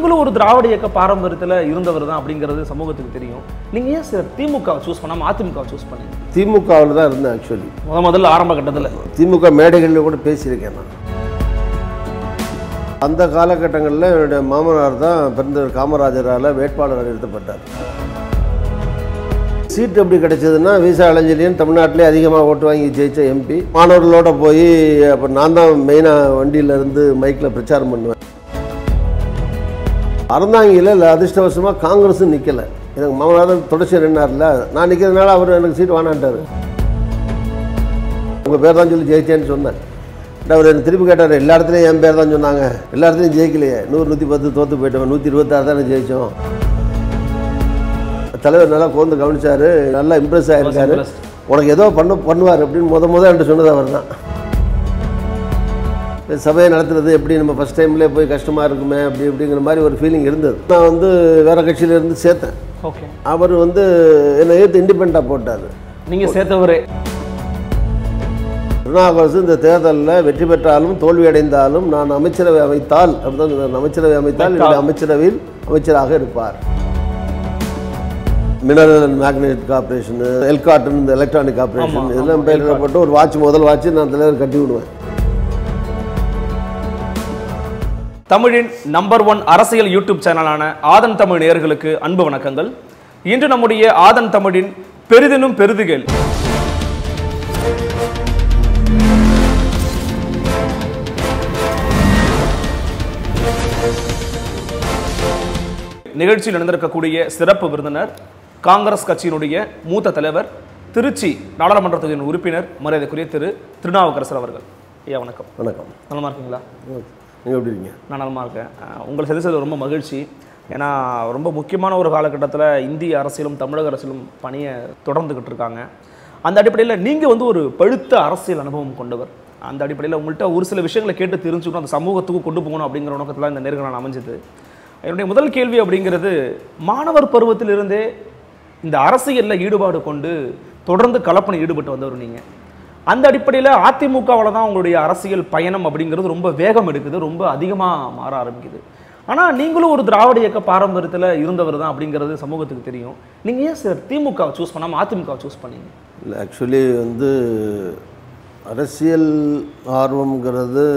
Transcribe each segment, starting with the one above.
நீங்களும் ஒரு திராவிட இயக்க பாரம்பரியத்துல இருந்தவர் தான் அப்படிங்கிறது சமூகத்துக்கு தெரியும் நீங்க ஏன் சார் திமுக சூஸ் பண்ணாம அதிமுக சூஸ் பண்ணீங்க திமுகவில் தான் இருந்தேன் ஆக்சுவலி முத முதல்ல ஆரம்ப கட்டத்துல திமுக மேடைகளில் கூட பேசியிருக்கேன் நான் அந்த காலகட்டங்களில் என்னுடைய மாமனார் தான் பெருந்தர் காமராஜரால் வேட்பாளராக நிறுத்தப்பட்டார் சீட் எப்படி கிடைச்சதுன்னா விசா இளைஞரியும் தமிழ்நாட்டிலே அதிகமாக ஓட்டு வாங்கி ஜெயிச்ச எம்பி மாணவர்களோட போய் அப்போ நான் தான் மெயினாக வண்டியில இருந்து மைக்கில் பிரச்சாரம் பண்ணுவேன் அறந்தாங்கியில் இல்லை அதிர்ஷ்டவசமாக காங்கிரஸும் நிற்கலை எனக்கு மாமனார் தொடர்ச்சி நின்னார்ல நான் நிற்கிறதுனால அவர் எனக்கு சீட் வேணான்ட்டார் உங்கள் பேர் தான் சொல்லி ஜெயிச்சேன்னு சொன்னேன் அவர் எனக்கு திருப்பி கேட்டார் எல்லா இடத்துலையும் என் பேர் தான் சொன்னாங்க எல்லா இடத்துலையும் ஜெயிக்கலையே நூறு நூற்றி பத்து தோற்று போயிட்டோம் நூற்றி இருபத்தாறு தானே ஜெயிச்சோம் தலைவர் நல்லா கோந்து கவனிச்சாரு நல்லா இம்ப்ரெஸ் ஆயிருக்காரு impressed. உனக்கு ஏதோ பண்ண பண்ணுவார் அப்படின்னு முத முத என்கிட்ட சொன்னது அவர் தான் சபையை நடத்துறது எப்படி நம்ம ஃபஸ்ட் டைம்லேயே போய் கஷ்டமாக இருக்குமே அப்படி இப்படிங்கிற மாதிரி ஒரு ஃபீலிங் இருந்தது நான் வந்து வேறு கட்சியிலேருந்து சேர்த்தேன் ஓகே அவர் வந்து என்னை ஏற்று இண்டிபெண்ட்டாக போட்டார் நீங்க சேர்த்தவரே திருநாவுக்கரசு இந்த தேர்தலில் வெற்றி பெற்றாலும் தோல்வி அடைந்தாலும் நான் அமைச்சரவை அமைத்தால் அப்படிதான் சொன்னார். அமைச்சரவை அமைத்தால் என்னுடைய அமைச்சரவையில் அமைச்சராக இருப்பார் மினரல் அண்ட் மேக்னெட் கார்பரேஷன் எல்காட்டன் இந்த எலக்ட்ரானிக் கார்பரேஷன் இதெல்லாம் பேர் போட்டு ஒரு வாட்ச் முதல் வாட்ச் நான் தலைவர் கட்டி விடுவேன் தமிழின் நம்பர் ஒன் அரசியல் யூடியூப் சேனலான ஆதன் தமிழ் நேயர்களுக்கு அன்பு வணக்கங்கள் இன்று நம்முடைய ஆதன் தமிழின் பெரிதினும் பெரிதுகள் நிகழ்ச்சியில் நடந்திருக்கக்கூடிய சிறப்பு விருந்தினர் காங்கிரஸ் கட்சியினுடைய மூத்த தலைவர் திருச்சி நாடாளுமன்ற தொகுதியின் உறுப்பினர் மரியாதைக்குரிய திரு திருநாவுக்கரசர் அவர்கள் ஐயா வணக்கம் வணக்கம் நலமா இருக்கீங்களா நீங்கள் எப்படி இருக்கீங்க நான் நலமா இருக்கேன் அஹ் உங்களை சந்திச்சது ரொம்ப மகிழ்ச்சி ஏன்னா ரொம்ப முக்கியமான ஒரு காலகட்டத்தில் இந்திய அரசியலும் தமிழக அரசியலும் பணியை தொடர்ந்துக்கிட்டு இருக்காங்க அந்த அடிப்படையில் நீங்கள் வந்து ஒரு பழுத்த அரசியல் அனுபவம் கொண்டவர் அந்த அடிப்படையில் உங்கள்கிட்ட ஒரு சில விஷயங்களை கேட்டு தெரிஞ்சுக்கணும் அந்த சமூகத்துக்கு கொண்டு போகணும் அப்படிங்கிற நோக்கத்தில் இந்த நேர்காணல் அமைஞ்சது என்னுடைய முதல் கேள்வி அப்படிங்கிறது மாணவர் பருவத்திலிருந்தே இந்த அரசியலில் ஈடுபாடு கொண்டு தொடர்ந்து கலப்பணி ஈடுபட்டு வந்தவர் நீங்கள் அந்த அடிப்படையில் அதிமுகவில் தான் உங்களுடைய அரசியல் பயணம் அப்படிங்கிறது ரொம்ப வேகம் எடுக்குது ரொம்ப அதிகமாக மாற ஆரம்பிக்குது ஆனால் நீங்களும் ஒரு திராவிட இயக்க பாரம்பரியத்தில் இருந்தவர் தான் அப்படிங்கிறது சமூகத்துக்கு தெரியும் நீங்கள் ஏன் சார் திமுக சூஸ் பண்ணாமல் அதிமுக சூஸ் பண்ணீங்க இல்லை ஆக்சுவலி வந்து அரசியல் ஆர்வம்ங்கிறது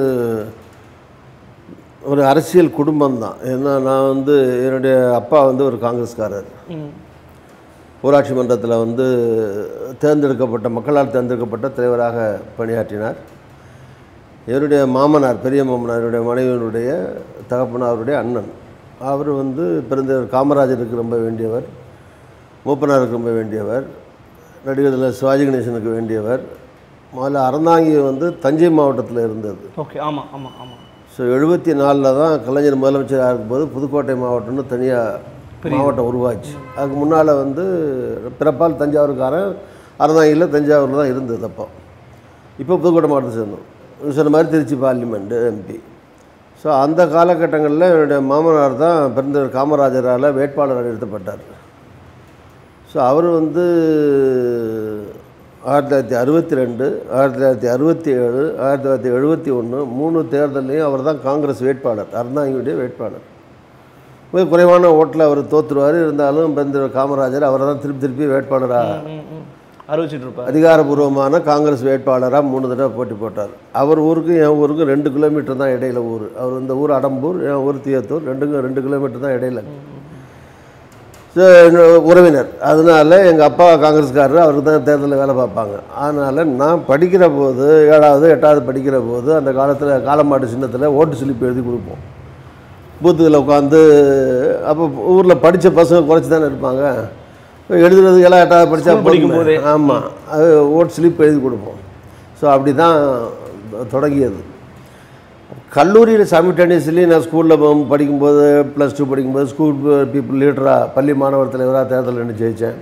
ஒரு அரசியல் குடும்பம் தான் ஏன்னா நான் வந்து என்னுடைய அப்பா வந்து ஒரு காங்கிரஸ்காரர் ஊராட்சி மன்றத்தில் வந்து தேர்ந்தெடுக்கப்பட்ட மக்களால் தேர்ந்தெடுக்கப்பட்ட தலைவராக பணியாற்றினார் என்னுடைய மாமனார் பெரிய மாமனார் என்னுடைய மனைவியினுடைய தகப்பனாருடைய அண்ணன் அவர் வந்து பிறந்தவர் காமராஜருக்கு ரொம்ப வேண்டியவர் மூப்பனாருக்கு ரொம்ப வேண்டியவர் நடிகர்ல சிவாஜி கணேசனுக்கு வேண்டியவர் முதல்ல அறந்தாங்கி வந்து தஞ்சை மாவட்டத்தில் இருந்தது ஓகே ஆமாம் ஆமாம் ஆமாம் ஸோ எழுபத்தி நாலில் தான் கலைஞர் முதலமைச்சராக இருக்கும்போது புதுக்கோட்டை மாவட்டம்னு தனியாக மாவட்டம் உருவாச்சு அதுக்கு முன்னால் வந்து பிறப்பால் தஞ்சாவூருக்காரன் அறந்தாங்கியில் தஞ்சாவூரில் தான் இருந்தது அப்போ இப்போ புதுக்கோட்டை மாவட்டத்தை சேர்ந்தோம் இது சொன்ன மாதிரி திருச்சி பார்லிமெண்ட்டு எம்பி ஸோ அந்த காலகட்டங்களில் என்னுடைய மாமனார் தான் பெருந்தர் காமராஜரால் வேட்பாளராக நிறுத்தப்பட்டார் ஸோ அவர் வந்து ஆயிரத்தி தொள்ளாயிரத்தி அறுபத்தி ரெண்டு ஆயிரத்தி தொள்ளாயிரத்தி அறுபத்தி ஏழு ஆயிரத்தி தொள்ளாயிரத்தி எழுபத்தி ஒன்று மூணு தேர்தல்லையும் அவர் தான் காங்கிரஸ் வேட்பாளர் அருணாங்கியுடைய வேட்பாளர் மிக குறைவான ஓட்டில் அவர் தோற்றுருவார் இருந்தாலும் பெருந்தர் காமராஜர் அவரை தான் திருப்பி திருப்பி வேட்பாளராக ம், ம். அறிவிச்சிட்டு இருப்பார் அதிகாரபூர்வமான காங்கிரஸ் வேட்பாளராக மூணு தடவை போட்டி போட்டார் அவர் ஊருக்கும் என் ஊருக்கும் ரெண்டு கிலோமீட்டர் தான் இடையில ஊர் அவர் இந்த ஊர் அடம்பூர் என் ஊர் தீயத்தூர் ரெண்டுக்கும் ரெண்டு கிலோமீட்டர் தான் இடையில ஸோ உறவினர் அதனால எங்கள் அப்பா காங்கிரஸ்காரர் அவருக்கு தான் தேர்தலில் வேலை பார்ப்பாங்க அதனால் நான் படிக்கிற போது ஏழாவது எட்டாவது படிக்கிற போது அந்த காலத்தில் காலமாட்டு சின்னத்தில் ஓட்டு ஸ்லிப் எழுதி கொடுப்போம் பூத்துகளில் உட்காந்து அப்போ ஊரில் படித்த பசங்க குறைச்சி தானே இருப்பாங்க எழுதுறது எல்லாம் எட்டாவது படித்தா School படிக்கும் போதே. ஆமாம் அது ஓட் ஸ்லிப் எழுதி கொடுப்போம் ஸோ அப்படி தான் தொடங்கியது கல்லூரியில் சைமில்டேனியஸ்லி நான் ஸ்கூலில் படிக்கும்போது ப்ளஸ் டூ படிக்கும்போது ஸ்கூல் பீப்புள் லீடராக பள்ளி மாணவர் தலைவராக தேர்தலில் நின்று ஜெயித்தேன்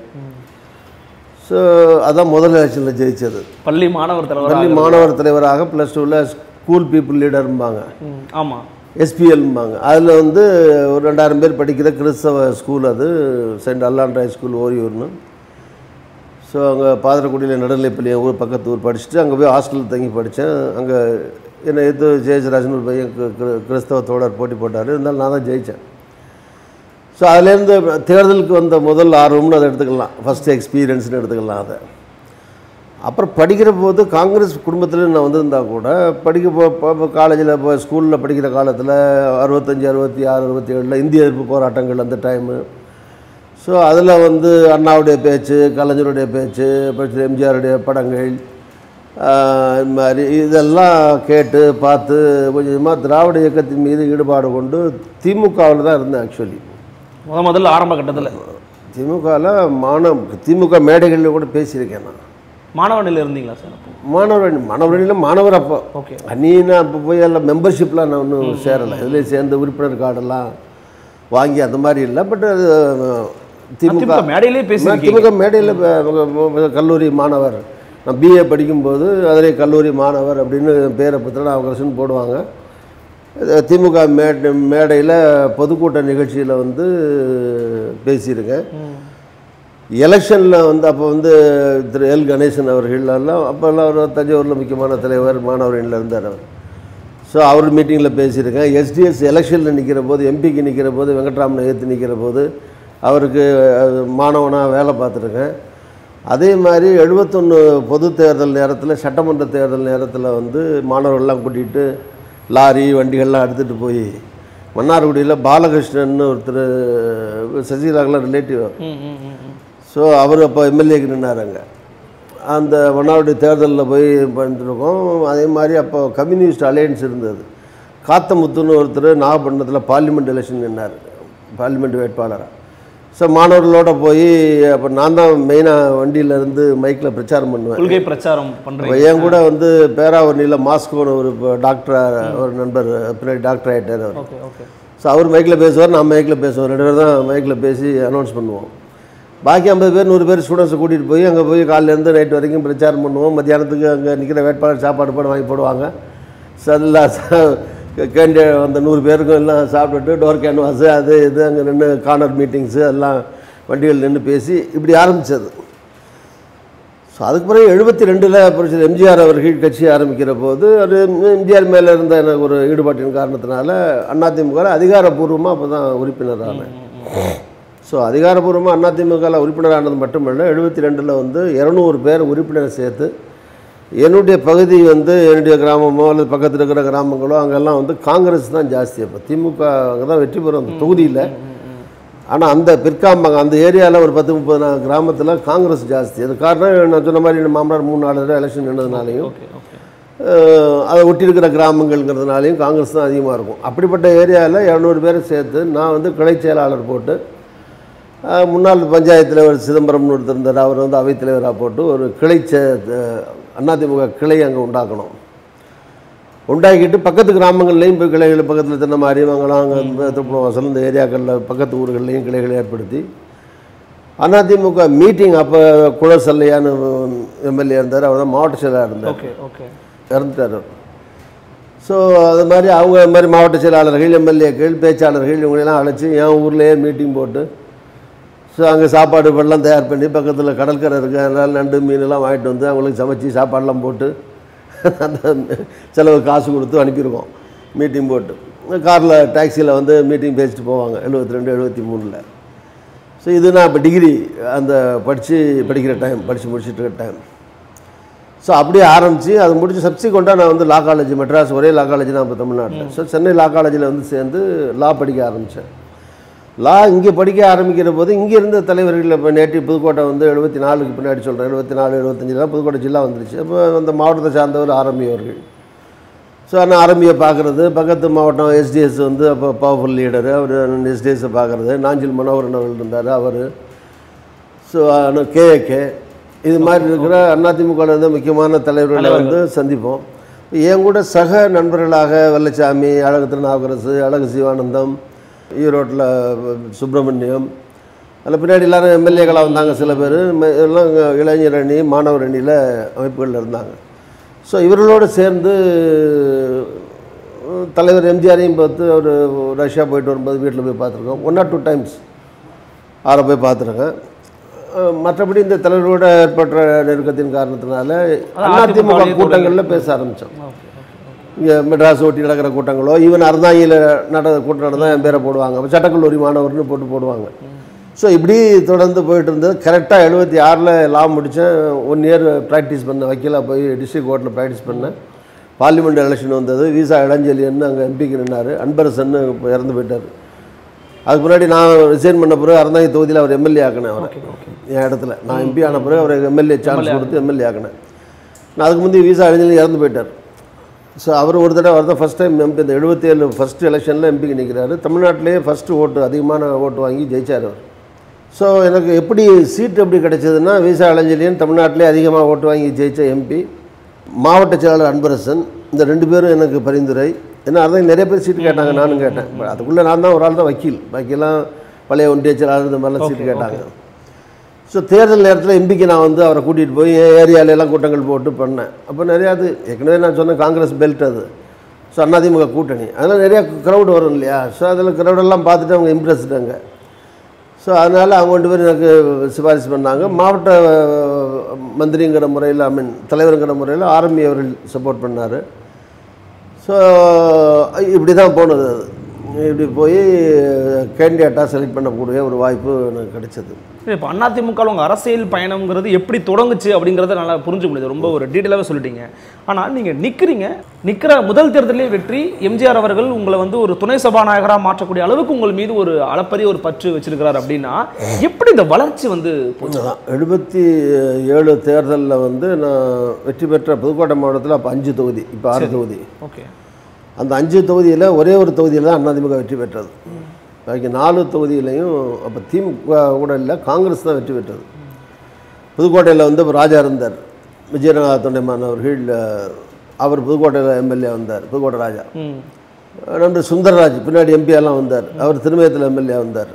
ஸோ அதான் முதல் எலெக்ஷனில் ஜெயித்தது பள்ளி மாணவர் தலைவர் பள்ளி மாணவர் தலைவராக ப்ளஸ் டூவில் ஸ்கூல் பீப்புள் லீடர்ம்பாங்க ஆமாம் எஸ்பிஎல்ம்பாங்க அதில் வந்து ஒரு ரெண்டாயிரம் பேர் படிக்கிற கிறிஸ்தவ ஸ்கூல் அது சென்ட் அல்லாண்ட்ராய் ஸ்கூல் ஓரியூர்னு ஸோ அங்கே பாதரக்குடியில் நடுநிலைப்பள்ளி என் ஊர் பக்கத்து ஊர் படிச்சுட்டு அங்கே போய் ஹாஸ்டலில் தங்கி படித்தேன் அங்கே என்னை எது ஜெயஜராஜன் ஒரு பையன் கி- கி- கிறிஸ்தவ தோழர் போட்டி போட்டார் இருந்தாலும் நான் தான் ஜெயித்தேன் ஸோ அதுலேருந்து தேர்தலுக்கு வந்த முதல் ஆர்வம்னு அதை எடுத்துக்கலாம் ஃபஸ்ட்டு எக்ஸ்பீரியன்ஸ்னு எடுத்துக்கலாம் அதை அப்புறம் படிக்கிற போது காங்கிரஸ் குடும்பத்தில் நான் வந்திருந்தா கூட படிக்க போ காலேஜில் இப்போ ஸ்கூலில் படிக்கிற காலத்தில் அறுபத்தஞ்சி அறுபத்தி ஆறு அறுபத்தி ஏழில் இந்திய எதிர்ப்பு போராட்டங்கள் அந்த டைமு ஸோ அதில் வந்து அண்ணாவுடைய பேச்சு கலைஞருடைய பேச்சு அப்புறம் எம்ஜிஆருடைய படங்கள் ஆஹ் இது மாதிரி இதெல்லாம் கேட்டு பார்த்து கொஞ்சம் கொஞ்சமாக திராவிட இயக்கத்தின் மீது ஈடுபாடு கொண்டு திமுகவில் தான் இருந்தேன் ஆக்சுவலி முத முதல்ல ஆரம்ப கட்டத்தில் திமுகவில் மாணவ திமுக மேடைகளில் கூட பேசியிருக்கேன் நான் மாணவனில் இருந்தீங்களா சார் அப்போ மாணவர் மாணவர்களில் மாணவர் அப்போ ஓகே நீனா அப்போ போய் எல்லாம் மெம்பர்ஷிப்லாம் நான் ஒன்றும் சேரலை இதில் சேர்ந்து உறுப்பினர் கார்டெல்லாம் வாங்கி அந்த மாதிரி இல்லை பட் அது திமுக திமுக மேடையிலே பேசியிருக்கீங்க திமுக மேடையில் கல்லூரி மாணவர் நான் பிஏ படிக்கும்போது அதிலே கல்லூரி மாணவர் அப்படின்னு பேரை பத்திரம் அவகரசன் போடுவாங்க இது திமுக மேடை மேடையில் பொதுக்கூட்ட நிகழ்ச்சியில் வந்து பேசியிருக்கேன் எலெக்ஷனில் வந்து அப்போ வந்து திரு எல் கணேசன் அவர்கள் எல்லாம் அப்போல்லாம் ஒரு தஞ்சாவூரில் முக்கியமான தலைவர் மாணவரணியில் இருந்தார் அவர் ஸோ அவர் மீட்டிங்கில் பேசியிருக்கேன் எஸ்டிஎஸ் எலெக்ஷனில் நிற்கிற போது எம்பிக்கு நிற்கிற போது வெங்கட்ராமனை ஏற்று நிற்கிற போது அவருக்கு மாணவனாக வேலை பார்த்துருக்கேன் அதே மாதிரி எழுபத்தொன்று பொது தேர்தல் நேரத்தில் சட்டமன்ற தேர்தல் நேரத்தில் வந்து மாணவர்கள்லாம் கூட்டிகிட்டு லாரி வண்டிகள்லாம் எடுத்துகிட்டு போய் மன்னார்குடியில் பாலகிருஷ்ணன் ஒருத்தர் சசிகலாக்கெல்லாம் ரிலேட்டிவ் ம் ம் ம் ம். ஸோ அவர் அப்போ எம்எல்ஏக்கு நின்னார் அங்கே அந்த மன்னாருடைய தேர்தலில் போய் பண்ணிருக்கோம் அதே மாதிரி அப்போ கம்யூனிஸ்ட் அலையன்ஸ் இருந்தது காத்தமுத்துன்னு ஒருத்தர் நாகப்பட்டினத்தில் பார்லிமெண்ட் எலெக்ஷன் நின்னார் பார்லிமெண்ட் வேட்பாளராக ஸோ மாணவர்களோட போய் அப்போ நான் தான் மெயினாக வண்டியிலேருந்து மைக்கில் பிரச்சாரம் பண்ணுவேன் கொள்கை பிரச்சாரம் பண்றீங்க இப்போ என் கூட வந்து பேராவூர்னியில் மாஸ்கோன்னு ஒரு டாக்டர் ஒரு நண்பர் பின்னாடி டாக்டர் ஆகிட்டார் அவர் ஓகே ஓகே ஸோ அவர் மைக்கில் பேசுவார் நான் மைக்கில் பேசுவேன் ரெண்டு பேர் தான் மைக்கில் பேசி அனௌன்ஸ் பண்ணுவோம் பாக்கி ஐம்பது பேர் நூறு பேர் ஸ்டூடெண்ட்ஸை கூட்டிகிட்டு போய் அங்கே போய் காலையிலேருந்து நைட் வரைக்கும் பிரச்சாரம் பண்ணுவோம் மத்தியானத்துக்கு அங்கே நிற்கிற வேட்பாளர் சாப்பாடு போட வாங்கி போடுவாங்க ஸோ எல்லாம் கேண்டி அந்த நூறு பேருக்கும் எல்லாம் சாப்பிட்டுட்டு டோர் கேன்வாஸு அது இது அங்கே நின்று கார்னர் மீட்டிங்ஸு எல்லாம் வண்டிகள் நின்று பேசி இப்படி ஆரம்பித்தது ஸோ அதுக்கு பிறகு எழுபத்தி ரெண்டில் புரட்சி எம்ஜிஆர் அவர்கள் கட்சி ஆரம்பிக்கிற போது அது எம்ஜிஆர் மேலே இருந்த எனக்கு ஒரு ஈடுபாட்டின் காரணத்தினால அதிமுக அதிகாரப்பூர்வமாக அப்போ தான் உறுப்பினர் ஆனேன் ஸோ அதிகாரப்பூர்வமாக அதிமுகவில் உறுப்பினர் ஆனது மட்டுமல்ல எழுபத்தி ரெண்டில் வந்து இரநூறு பேர் உறுப்பினரை சேர்த்து என்னுடைய பகுதி வந்து என்னுடைய கிராமமோ அல்லது பக்கத்தில் இருக்கிற கிராமங்களோ அங்கெல்லாம் வந்து காங்கிரஸ் தான் ஜாஸ்தி அப்போ திமுக அங்கே தான் வெற்றி பெறும் அந்த தொகுதியில் ஆனால் அந்த பிற்காமங்க அந்த ஏரியாவில் ஒரு பத்து முப்பது நா- கிராமத்தில் காங்கிரஸ் ஜாஸ்தி அது காரணம் நான் சொன்ன மாதிரி என் மாமனார் மூணு நாலு தடவை எலெக்ஷன் நின்றதுனாலையும் ஓகே ஓகே அஹ், அதை ஒட்டி இருக்கிற கிராமங்கள்ங்கிறதுனாலையும் காங்கிரஸ் தான் அதிகமாக இருக்கும் அப்படிப்பட்ட ஏரியாவில் இரநூறு பேரை சேர்த்து நான் வந்து கிளை செயலாளர் போட்டு அஹ், முன்னாள் பஞ்சாயத்து தலைவர் சிதம்பரம்னு ஒருத்தர் இருந்தார் அவர் வந்து அவைத்தலைவராக போட்டு ஒரு கிளை சே அஹ், அதிமுக கிளை அங்கே உண்டாக்கணும் உண்டாக்கிட்டு பக்கத்து கிராமங்கள்லேயும் போய் கிளைகள் பக்கத்தில் தென்னமாரி மங்கலம் அங்கே திருப்பணவாசல் இந்த ஏரியாக்களில் பக்கத்து ஊர்கள்லேயும் கிளைகளை ஏற்படுத்தி அதிமுக மீட்டிங் அப்போ குளசல்லையான்னு எம்எல்ஏ இருந்தார் அவர் தான் மாவட்ட செயலாளர் இருந்தார் ஓகே ஓகே இறந்துட்டார் அவர் ஸோ அது மாதிரி அவங்க இது மாதிரி மாவட்ட செயலாளர்கள் எம்எல்ஏக்கள் பேச்சாளர்கள் இவங்களெல்லாம் அழைச்சி என் ஊர்லேயே மீட்டிங் போட்டு ஸோ அங்கே சாப்பாடு வெள்ளம் தயார் பண்ணி பக்கத்தில் கடற்கரை இருக்கு அதனால் நண்டு மீனெல்லாம் வாங்கிட்டு வந்து அவங்களுக்கு சமைச்சு சாப்பாடெல்லாம் போட்டு அந்த செலவு காசு கொடுத்து அனுப்பியிருக்கோம் மீட்டிங் போட்டு காரில் டாக்ஸியில் வந்து மீட்டிங் பேசிட்டு போவாங்க எழுபத்தி ரெண்டு எழுபத்தி மூணில் ஸோ இது நான் இப்போ டிகிரி அந்த படித்து படிக்கிற டைம் படித்து முடிச்சுட்டு இருக்க டைம் ஸோ அப்படியே ஆரம்பித்து அது முடிச்சு சப்சிக்வெண்ட்டாக நான் வந்து லா காலேஜ் மெட்ராஸ் ஒரே லா காலேஜ் தான் இப்போ தமிழ்நாட்டில் ஸோ சென்னை லா காலேஜில் வந்து சேர்ந்து லா படிக்க ஆரம்பித்தேன் லா இங்கே படிக்க ஆரம்பிக்கிற போது இங்கே இருந்த தலைவர்கள் இப்போ நேற்று புதுக்கோட்டை வந்து எழுபத்தி நாலுக்கு பின்னாடி சொல்கிறேன் எழுபத்தி நாலு எழுபத்தஞ்சில் தான் புதுக்கோட்டை ஜில்லா வந்துருச்சு அப்போ அந்த மாவட்டத்தை சார்ந்தவர் ஆரம்பி அவர்கள் ஸோ நான் ஆரம்பியை பார்க்குறது பக்கத்து மாவட்டம் எஸ்டிஎஸ் வந்து அப்போ பவர்ஃபுல் லீடரு அவர் எஸ்டிஎஸை பார்க்குறது நாஞ்சில் மனோகரன் அவர்கள் இருந்தார் அவர் ஸோ கேஏகே இது மாதிரி இருக்கிற அதிமுகவில் இருந்த முக்கியமான தலைவர்களை வந்து சந்திப்போம் என் கூட சக நண்பர்களாக வெள்ளச்சாமி அழகு திருநாவுக்கரசு அழகு சிவானந்தம் ஈரோட்டில் சுப்பிரமணியம் அதில் பின்னாடி எல்லாரும் எம்எல்ஏக்களாக வந்தாங்க சில பேர் எல்லாம் இளைஞர் அணி மாணவர் அணியில் அமைப்புகளில் இருந்தாங்க ஸோ இவர்களோடு சேர்ந்து அஹ், தலைவர் எம்ஜிஆரையும் பார்த்து அவர் ரஷ்யா போயிட்டு வரும்போது வீட்டில் போய் பார்த்துருக்கோம் ஒன் ஆர் டூ டைம்ஸ் அவரை போய் பார்த்துருக்கேன் அஹ், மற்றபடி இந்த தலைவரோட ஏற்பட்ட நெருக்கத்தின் காரணத்தினால அதான் அதிமுக அதிமுக கூட்டங்களில் பேச ஆரம்பித்தோம் ஓகே ஓகே இங்கே மெட்ராஸ் ஒட்டி நடக்கிற கூட்டங்களோ ஈவன் அறந்தாங்கியில் நட கூட்டம் நடந்தால் என் பேரை போடுவாங்க அப்ப சட்டக்கல்லூரி மாணவர்னு போட்டு போடுவாங்க ஸோ இப்படி தொடர்ந்து போயிட்டு இருந்தது கரெக்டாக எழுபத்தி ஆறில் லா முடித்தேன் ஒன் இயர் ப்ராக்டிஸ் பண்ணேன் வக்கீலாக போய் டிஸ்ட்ரிக்ட் கோர்ட்டில் ப்ராக்டிஸ் பண்ணேன் பார்லிமெண்ட் எலெக்ஷன் வந்தது விசா இளஞ்செலியன்னு அங்கே எம்பிக்கு நின்னார் அன்பரசன்னு இப்போ இறந்து போயிட்டார் அதுக்கு முன்னாடி நான் ரிசைன் பண்ண பிறகு அறந்தாங்கி தொகுதியில் அவர் எம்எல்ஏ ஆக்கினேன் அவரை என் இடத்துல நான் எம்பி ஆன பிறகு அவருக்கு எம்எல்ஏ சான்ஸ் கொடுத்து எம்எல்ஏ ஆக்கினேன் நான் அதுக்கு முந்தைய விசா இளஞ்செலி இறந்து போயிட்டார் ஸோ அவர் ஒரு தடவை அவர் தான் ஃபஸ்ட் டைம் எம்பி இந்த எழுபத்தேழு ஃபஸ்ட் எலெக்ஷனில் எம்பிக்கு நிற்கிறாரு தமிழ்நாட்டிலேயே ஃபஸ்ட்டு ஓட்டு அதிகமான ஓட்டு வாங்கி ஜெயிச்சார் அவர் ஸோ எனக்கு எப்படி சீட் எப்படி கிடைச்சதுன்னா விசா இளஞ்செலியன் தமிழ்நாட்டிலே அதிகமாக ஓட்டு வாங்கி ஜெயிச்ச எம்பி மாவட்ட செயலாளர் அன்பரசன் இந்த ரெண்டு பேரும் எனக்கு பரிந்துரை ஏன்னா அதான் நிறைய பேர் சீட்டு கேட்டாங்க நானும் கேட்டேன் But அதுக்குள்ளே நான் தான் ஒரு ஆள் தான் வக்கீல் பாக்கியெல்லாம் பழைய ஒன்றிய செயலாளர் இந்த மாதிரிலாம் சீட்டு கேட்டாங்க ஸோ தேர்தல் நேரத்தில் எம்பிக்கு நான் வந்து அவரை கூட்டிகிட்டு போய் என் ஏரியால எல்லாம் கூட்டங்கள் போட்டு பண்ணேன் அப்போ நிறையா அது ஏற்கனவே நான் சொன்னேன் காங்கிரஸ் பெல்ட் அது ஸோ அதிமுக கூட்டணி அதெல்லாம் நிறையா க்ரௌட் வரும் இல்லையா ஸோ அதில் க்ரௌடெல்லாம் பார்த்துட்டு அவங்க இம்ப்ரெஸ்டாங்க ஸோ அதனால் அவங்க ரெண்டு பேரும் எனக்கு சிபாரிசு பண்ணாங்க மாவட்ட அஹ், மந்திரிங்கிற முறையில் ஐ மீன் தலைவருங்கிற முறையில் ஆர்மி அவர்கள் சப்போர்ட் பண்ணார் ஸோ இப்படி தான் போனது அது இப்படி போய் கேண்டிடேட்டாக செலக்ட் பண்ணக்கூடிய ஒரு வாய்ப்பு எனக்கு கிடைச்சது இப்போ அதிமுக உங்க அரசியல் பயணம்ங்கிறது எப்படி தொடங்குச்சு அப்படிங்கிறத நல்லா புரிஞ்சுக்க முடியுது ரொம்ப ஒரு டீட்டெயிலாகவே சொல்லிட்டீங்க ஆனால் நீங்க நிக்கிறீங்க நிக்கிற முதல் தேர்தலே வெற்றி எம்ஜிஆர் அவர்கள் உங்களை வந்து ஒரு துணை சபாநாயகராக மாற்றக்கூடிய அளவுக்கு உங்கள் மீது ஒரு அளப்பரிய ஒரு பற்று வச்சிருக்கிறார் அப்படின்னா எப்படி இந்த வளர்ச்சி வந்து போச்சு அதான் எழுபத்தி ஏழு தேர்தலில் வந்து நான் வெற்றி பெற்ற புதுக்கோட்டை மாவட்டத்தில் அப்போ அஞ்சு தொகுதி இப்போ ஆறு தொகுதி ஓகே அந்த அஞ்சு தொகுதியில் ஒரே ஒரு தொகுதியில் தான் அதிமுக வெற்றி பெற்றது பாக்கி நாலு தொகுதியிலையும் அப்போ திமுக கூட இல்லை காங்கிரஸ் தான் வெற்றி பெற்றது புதுக்கோட்டையில் வந்து இப்ப ராஜா இருந்தார் விஜயநகர தொண்டைமான் அவர்கள் அஹ், அவர் புதுக்கோட்டையில் எம்எல்ஏ வந்தார் புதுக்கோட்டை ராஜா ம் நண்பர் சுந்தரராஜ் பின்னாடி MP எல்லாம் வந்தார் அவர் திருமயத்தில் எம்எல்ஏ வந்தார்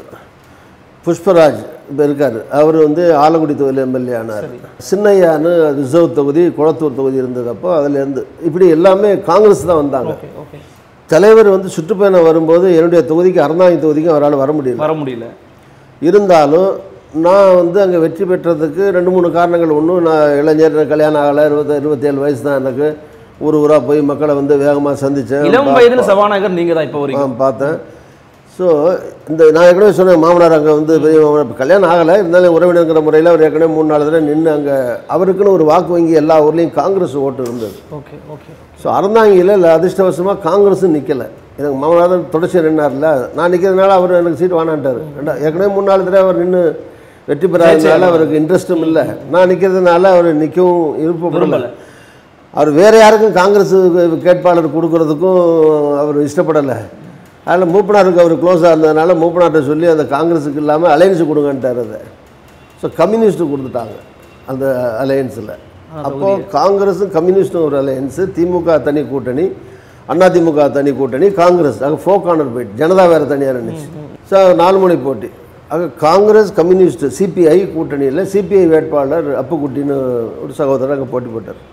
புஷ்பராஜ் இப்போ இருக்கார் அவர் வந்து ஆலங்குடி தொகுதியில் எம்எல்ஏ ஆனார் சின்னையான்னு ரிசர்வ் தொகுதி குளத்தூர் தொகுதி இருந்ததப்போ அதுலேருந்து இப்படி எல்லாமே காங்கிரஸ் தான் வந்தாங்க ஓகே ஓகே தலைவர் வந்து சுற்றுப்பயணம் வரும்போது என்னுடைய தொகுதிக்கு அறந்தாங்கி தொகுதிக்கும் அவரால் வர முடியல வர முடியல இருந்தாலும் நான் வந்து அங்கே வெற்றி பெற்றதுக்கு ரெண்டு மூணு காரணங்கள் ஒன்று நான் இளைஞர் கல்யாணம் ஆகலை இருபத்தி இருபத்தேழு வயசு தான் எனக்கு ஊர் ஊராக போய் மக்களை வந்து வேகமாக சந்தித்தேன் இளம் வயதில் சபாநாயகர் நீங்க தான் இப்போ வரைக்கும் ஆ பார்த்தேன் ஸோ இந்த நான் ஏற்கனவே சொன்னேன் மாமனார் அங்கே வந்து பெரிய மாமனார் இப்ப கல்யாணம் ஆகலை இருந்தாலும் உறவினர்ங்கிற முறையில் அவர் ஏற்கனவே மூணு நாலு தடவை நின்று அங்கே அவருக்குன்னு ஒரு வாக்கு வங்கி எல்லா ஊர்லேயும் காங்கிரஸ் ஓட்டு இருந்தது ஓகே ஓகே ஸோ அறந்தாங்கியில் இல்லை அதிர்ஷ்டவசமாக காங்கிரஸும் நிற்கலை எனக்கு மாமனார் தான் தொடர்ச்சி நின்னார்ல நான் நிற்கிறதுனால அவர் எனக்கு சீட் வேணான்ட்டார் ரெண்டா ஏற்கனவே மூணு நாலு தடவை அவர் நின்று வெற்றி பெறாதனால அவருக்கு இன்ட்ரெஸ்ட்டும் இல்லை நான் நிற்கிறதுனால அவர் நிற்கவும் விருப்பப்படலை விரும்பல. அவர் வேறு யாருக்கும் காங்கிரஸ் கேட்பாளர் கொடுக்கறதுக்கும் அவர் இஷ்டப்படலை அதில் மூப்பனாருக்கு அவர் க்ளோஸாக இருந்ததுனால மூப்பனார்ட்ட சொல்லி அந்த காங்கிரஸுக்கு இல்லாமல் அலையன்ஸு கொடுங்கன்ட்டார் அதை ஸோ கம்யூனிஸ்ட்டு கொடுத்துட்டாங்க அந்த அலையன்ஸில் அப்போது காங்கிரஸும் கம்யூனிஸ்ட்டும் ஒரு அலையன்ஸு திமுக தனி கூட்டணி அதிமுக தனி கூட்டணி காங்கிரஸ் அங்கே ஃபோ கார்னர் போயிட்டு ஜனதா வேறு தனியாக இருந்துச்சு ஸோ நாலு மணி போட்டி அங்கே காங்கிரஸ் கம்யூனிஸ்ட் சிபிஐ கூட்டணியில் சிபிஐ வேட்பாளர் அப்புக்குட்டின்னு ஒரு சகோதரர் அங்கே போட்டி போட்டார்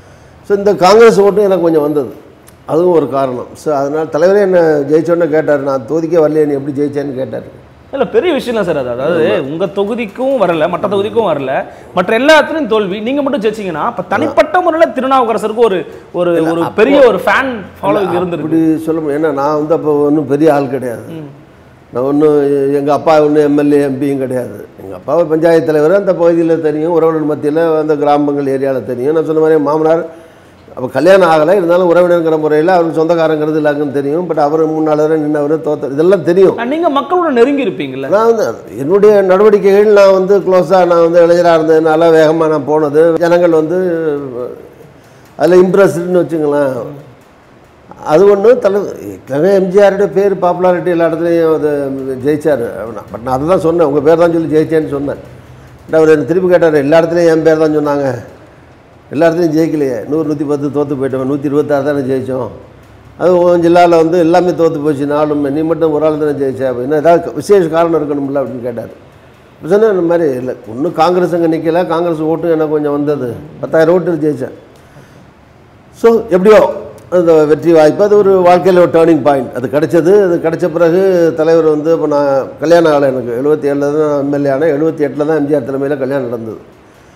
ஸோ இந்த காங்கிரஸ் ஓட்டும் எனக்கு கொஞ்சம் வந்தது அதுவும் ஒரு காரணம் ஸோ அதனால் தலைவரே என்ன ஜெயிச்சோன்னே கேட்டார் நான் தொகுதிக்கே வரலையே நீ எப்படி ஜெயிச்சேன்னு கேட்டார் இல்ல பெரிய விஷயம் இல்லை சார் அது அதாவது உங்க தொகுதிக்கும் வரல மற்ற தொகுதிக்கும் வரல மற்ற எல்லாத்துலயும் தோல்வி நீங்க மட்டும் ஜெயிச்சீங்கன்னா அப்ப தனிப்பட்ட முறையில திருநாவுக்கரசருக்கு ஒரு ஒரு ஒரு பெரிய ஒரு ஃபேன் ஃபாலோவிங் இருந்திருக்கு அப்படி சொல்ல முடியும் ஏன்னா நான் வந்து அப்போ ஒன்றும் பெரிய ஆள் கிடையாது நான் ஒன்றும் எங்கள் அப்பா ஒன்றும் எம்எல்ஏ எம்பியும் கிடையாது எங்கள் அப்பாவை பஞ்சாயத்து தலைவர் அந்த பகுதியில் தெரியும் உறவினர் மத்தியில் அந்த கிராமங்கள் ஏரியாவில் தெரியும் நான் சொன்ன மாதிரி மாமனார் அப்போ கல்யாணம் ஆகலை இருந்தாலும் உறவினருங்கிற முறையில் அவருக்கு சொந்தக்காரங்கிறது எல்லாருக்கும் தெரியும் பட் அவர் முன்னாள் நின்னவர் தோத்த இதெல்லாம் தெரியும் நீங்க மக்களோட நெருங்கி இருப்பீங்கல்ல நான் வந்து என்னுடைய நடவடிக்கைகள் நான் வந்து க்ளோஸாக நான் வந்து இளைஞராக இருந்ததுனால வேகமாக நான் போனது ஜனங்கள் வந்து அதில் இம்ப்ரெஸ்டுன்னு வச்சுங்களேன் அது ஒன்று தலை ஏற்கனவே எம்ஜிஆருடைய பேர் பாப்புலாரிட்டி எல்லா இடத்துலையும் அது ஜெயிச்சார் பட் நான் அதை தான் சொன்னேன் உங்கள் பேர் தான் சொல்லி ஜெயிச்சேன்னு சொன்னேன் பட் அவர் என்னை திருப்பி கேட்டார் எல்லா இடத்துலையும் என் பேர் தான் சொன்னாங்க எல்லா இடத்துலையும் ஜெயிக்கலையே நூறு நூற்றி பத்து தோற்று போயிட்டோம் நூற்றி இருபத்தாறு தானே ஜெயித்தோம் அது உன் ஜில்லாவில் வந்து எல்லாமே தோற்று போச்சு நாலும் நீ மட்டும் ஒரு ஆள் தானே ஜெயிச்சா அப்ப என்ன ஏதாவது விசேஷ காரணம் இருக்கணும்ல அப்படின்னு கேட்டார் இப்போ சொன்னேன் இந்த மாதிரி இல்லை ஒன்றும் காங்கிரஸ் அங்கே நிற்கல காங்கிரஸ் ஓட்டும் எனக்கு கொஞ்சம் வந்தது பத்தாயிரம் ஓட்டு ஜெயித்தேன் ஸோ எப்படியோ அந்த வெற்றி வாய்ப்பு அது ஒரு வாழ்க்கையில் ஒரு டேர்னிங் பாயிண்ட் அது கிடைச்சது அது கிடைச்ச பிறகு தலைவர் வந்து இப்போ நான் கல்யாணம் ஆகலை எனக்கு எழுபத்தி ஏழில் தான் எம்எல்ஏ ஆனேன் எழுபத்தி எட்டில் தான் எம்ஜிஆர் தலைமையில் கல்யாணம் நடந்தது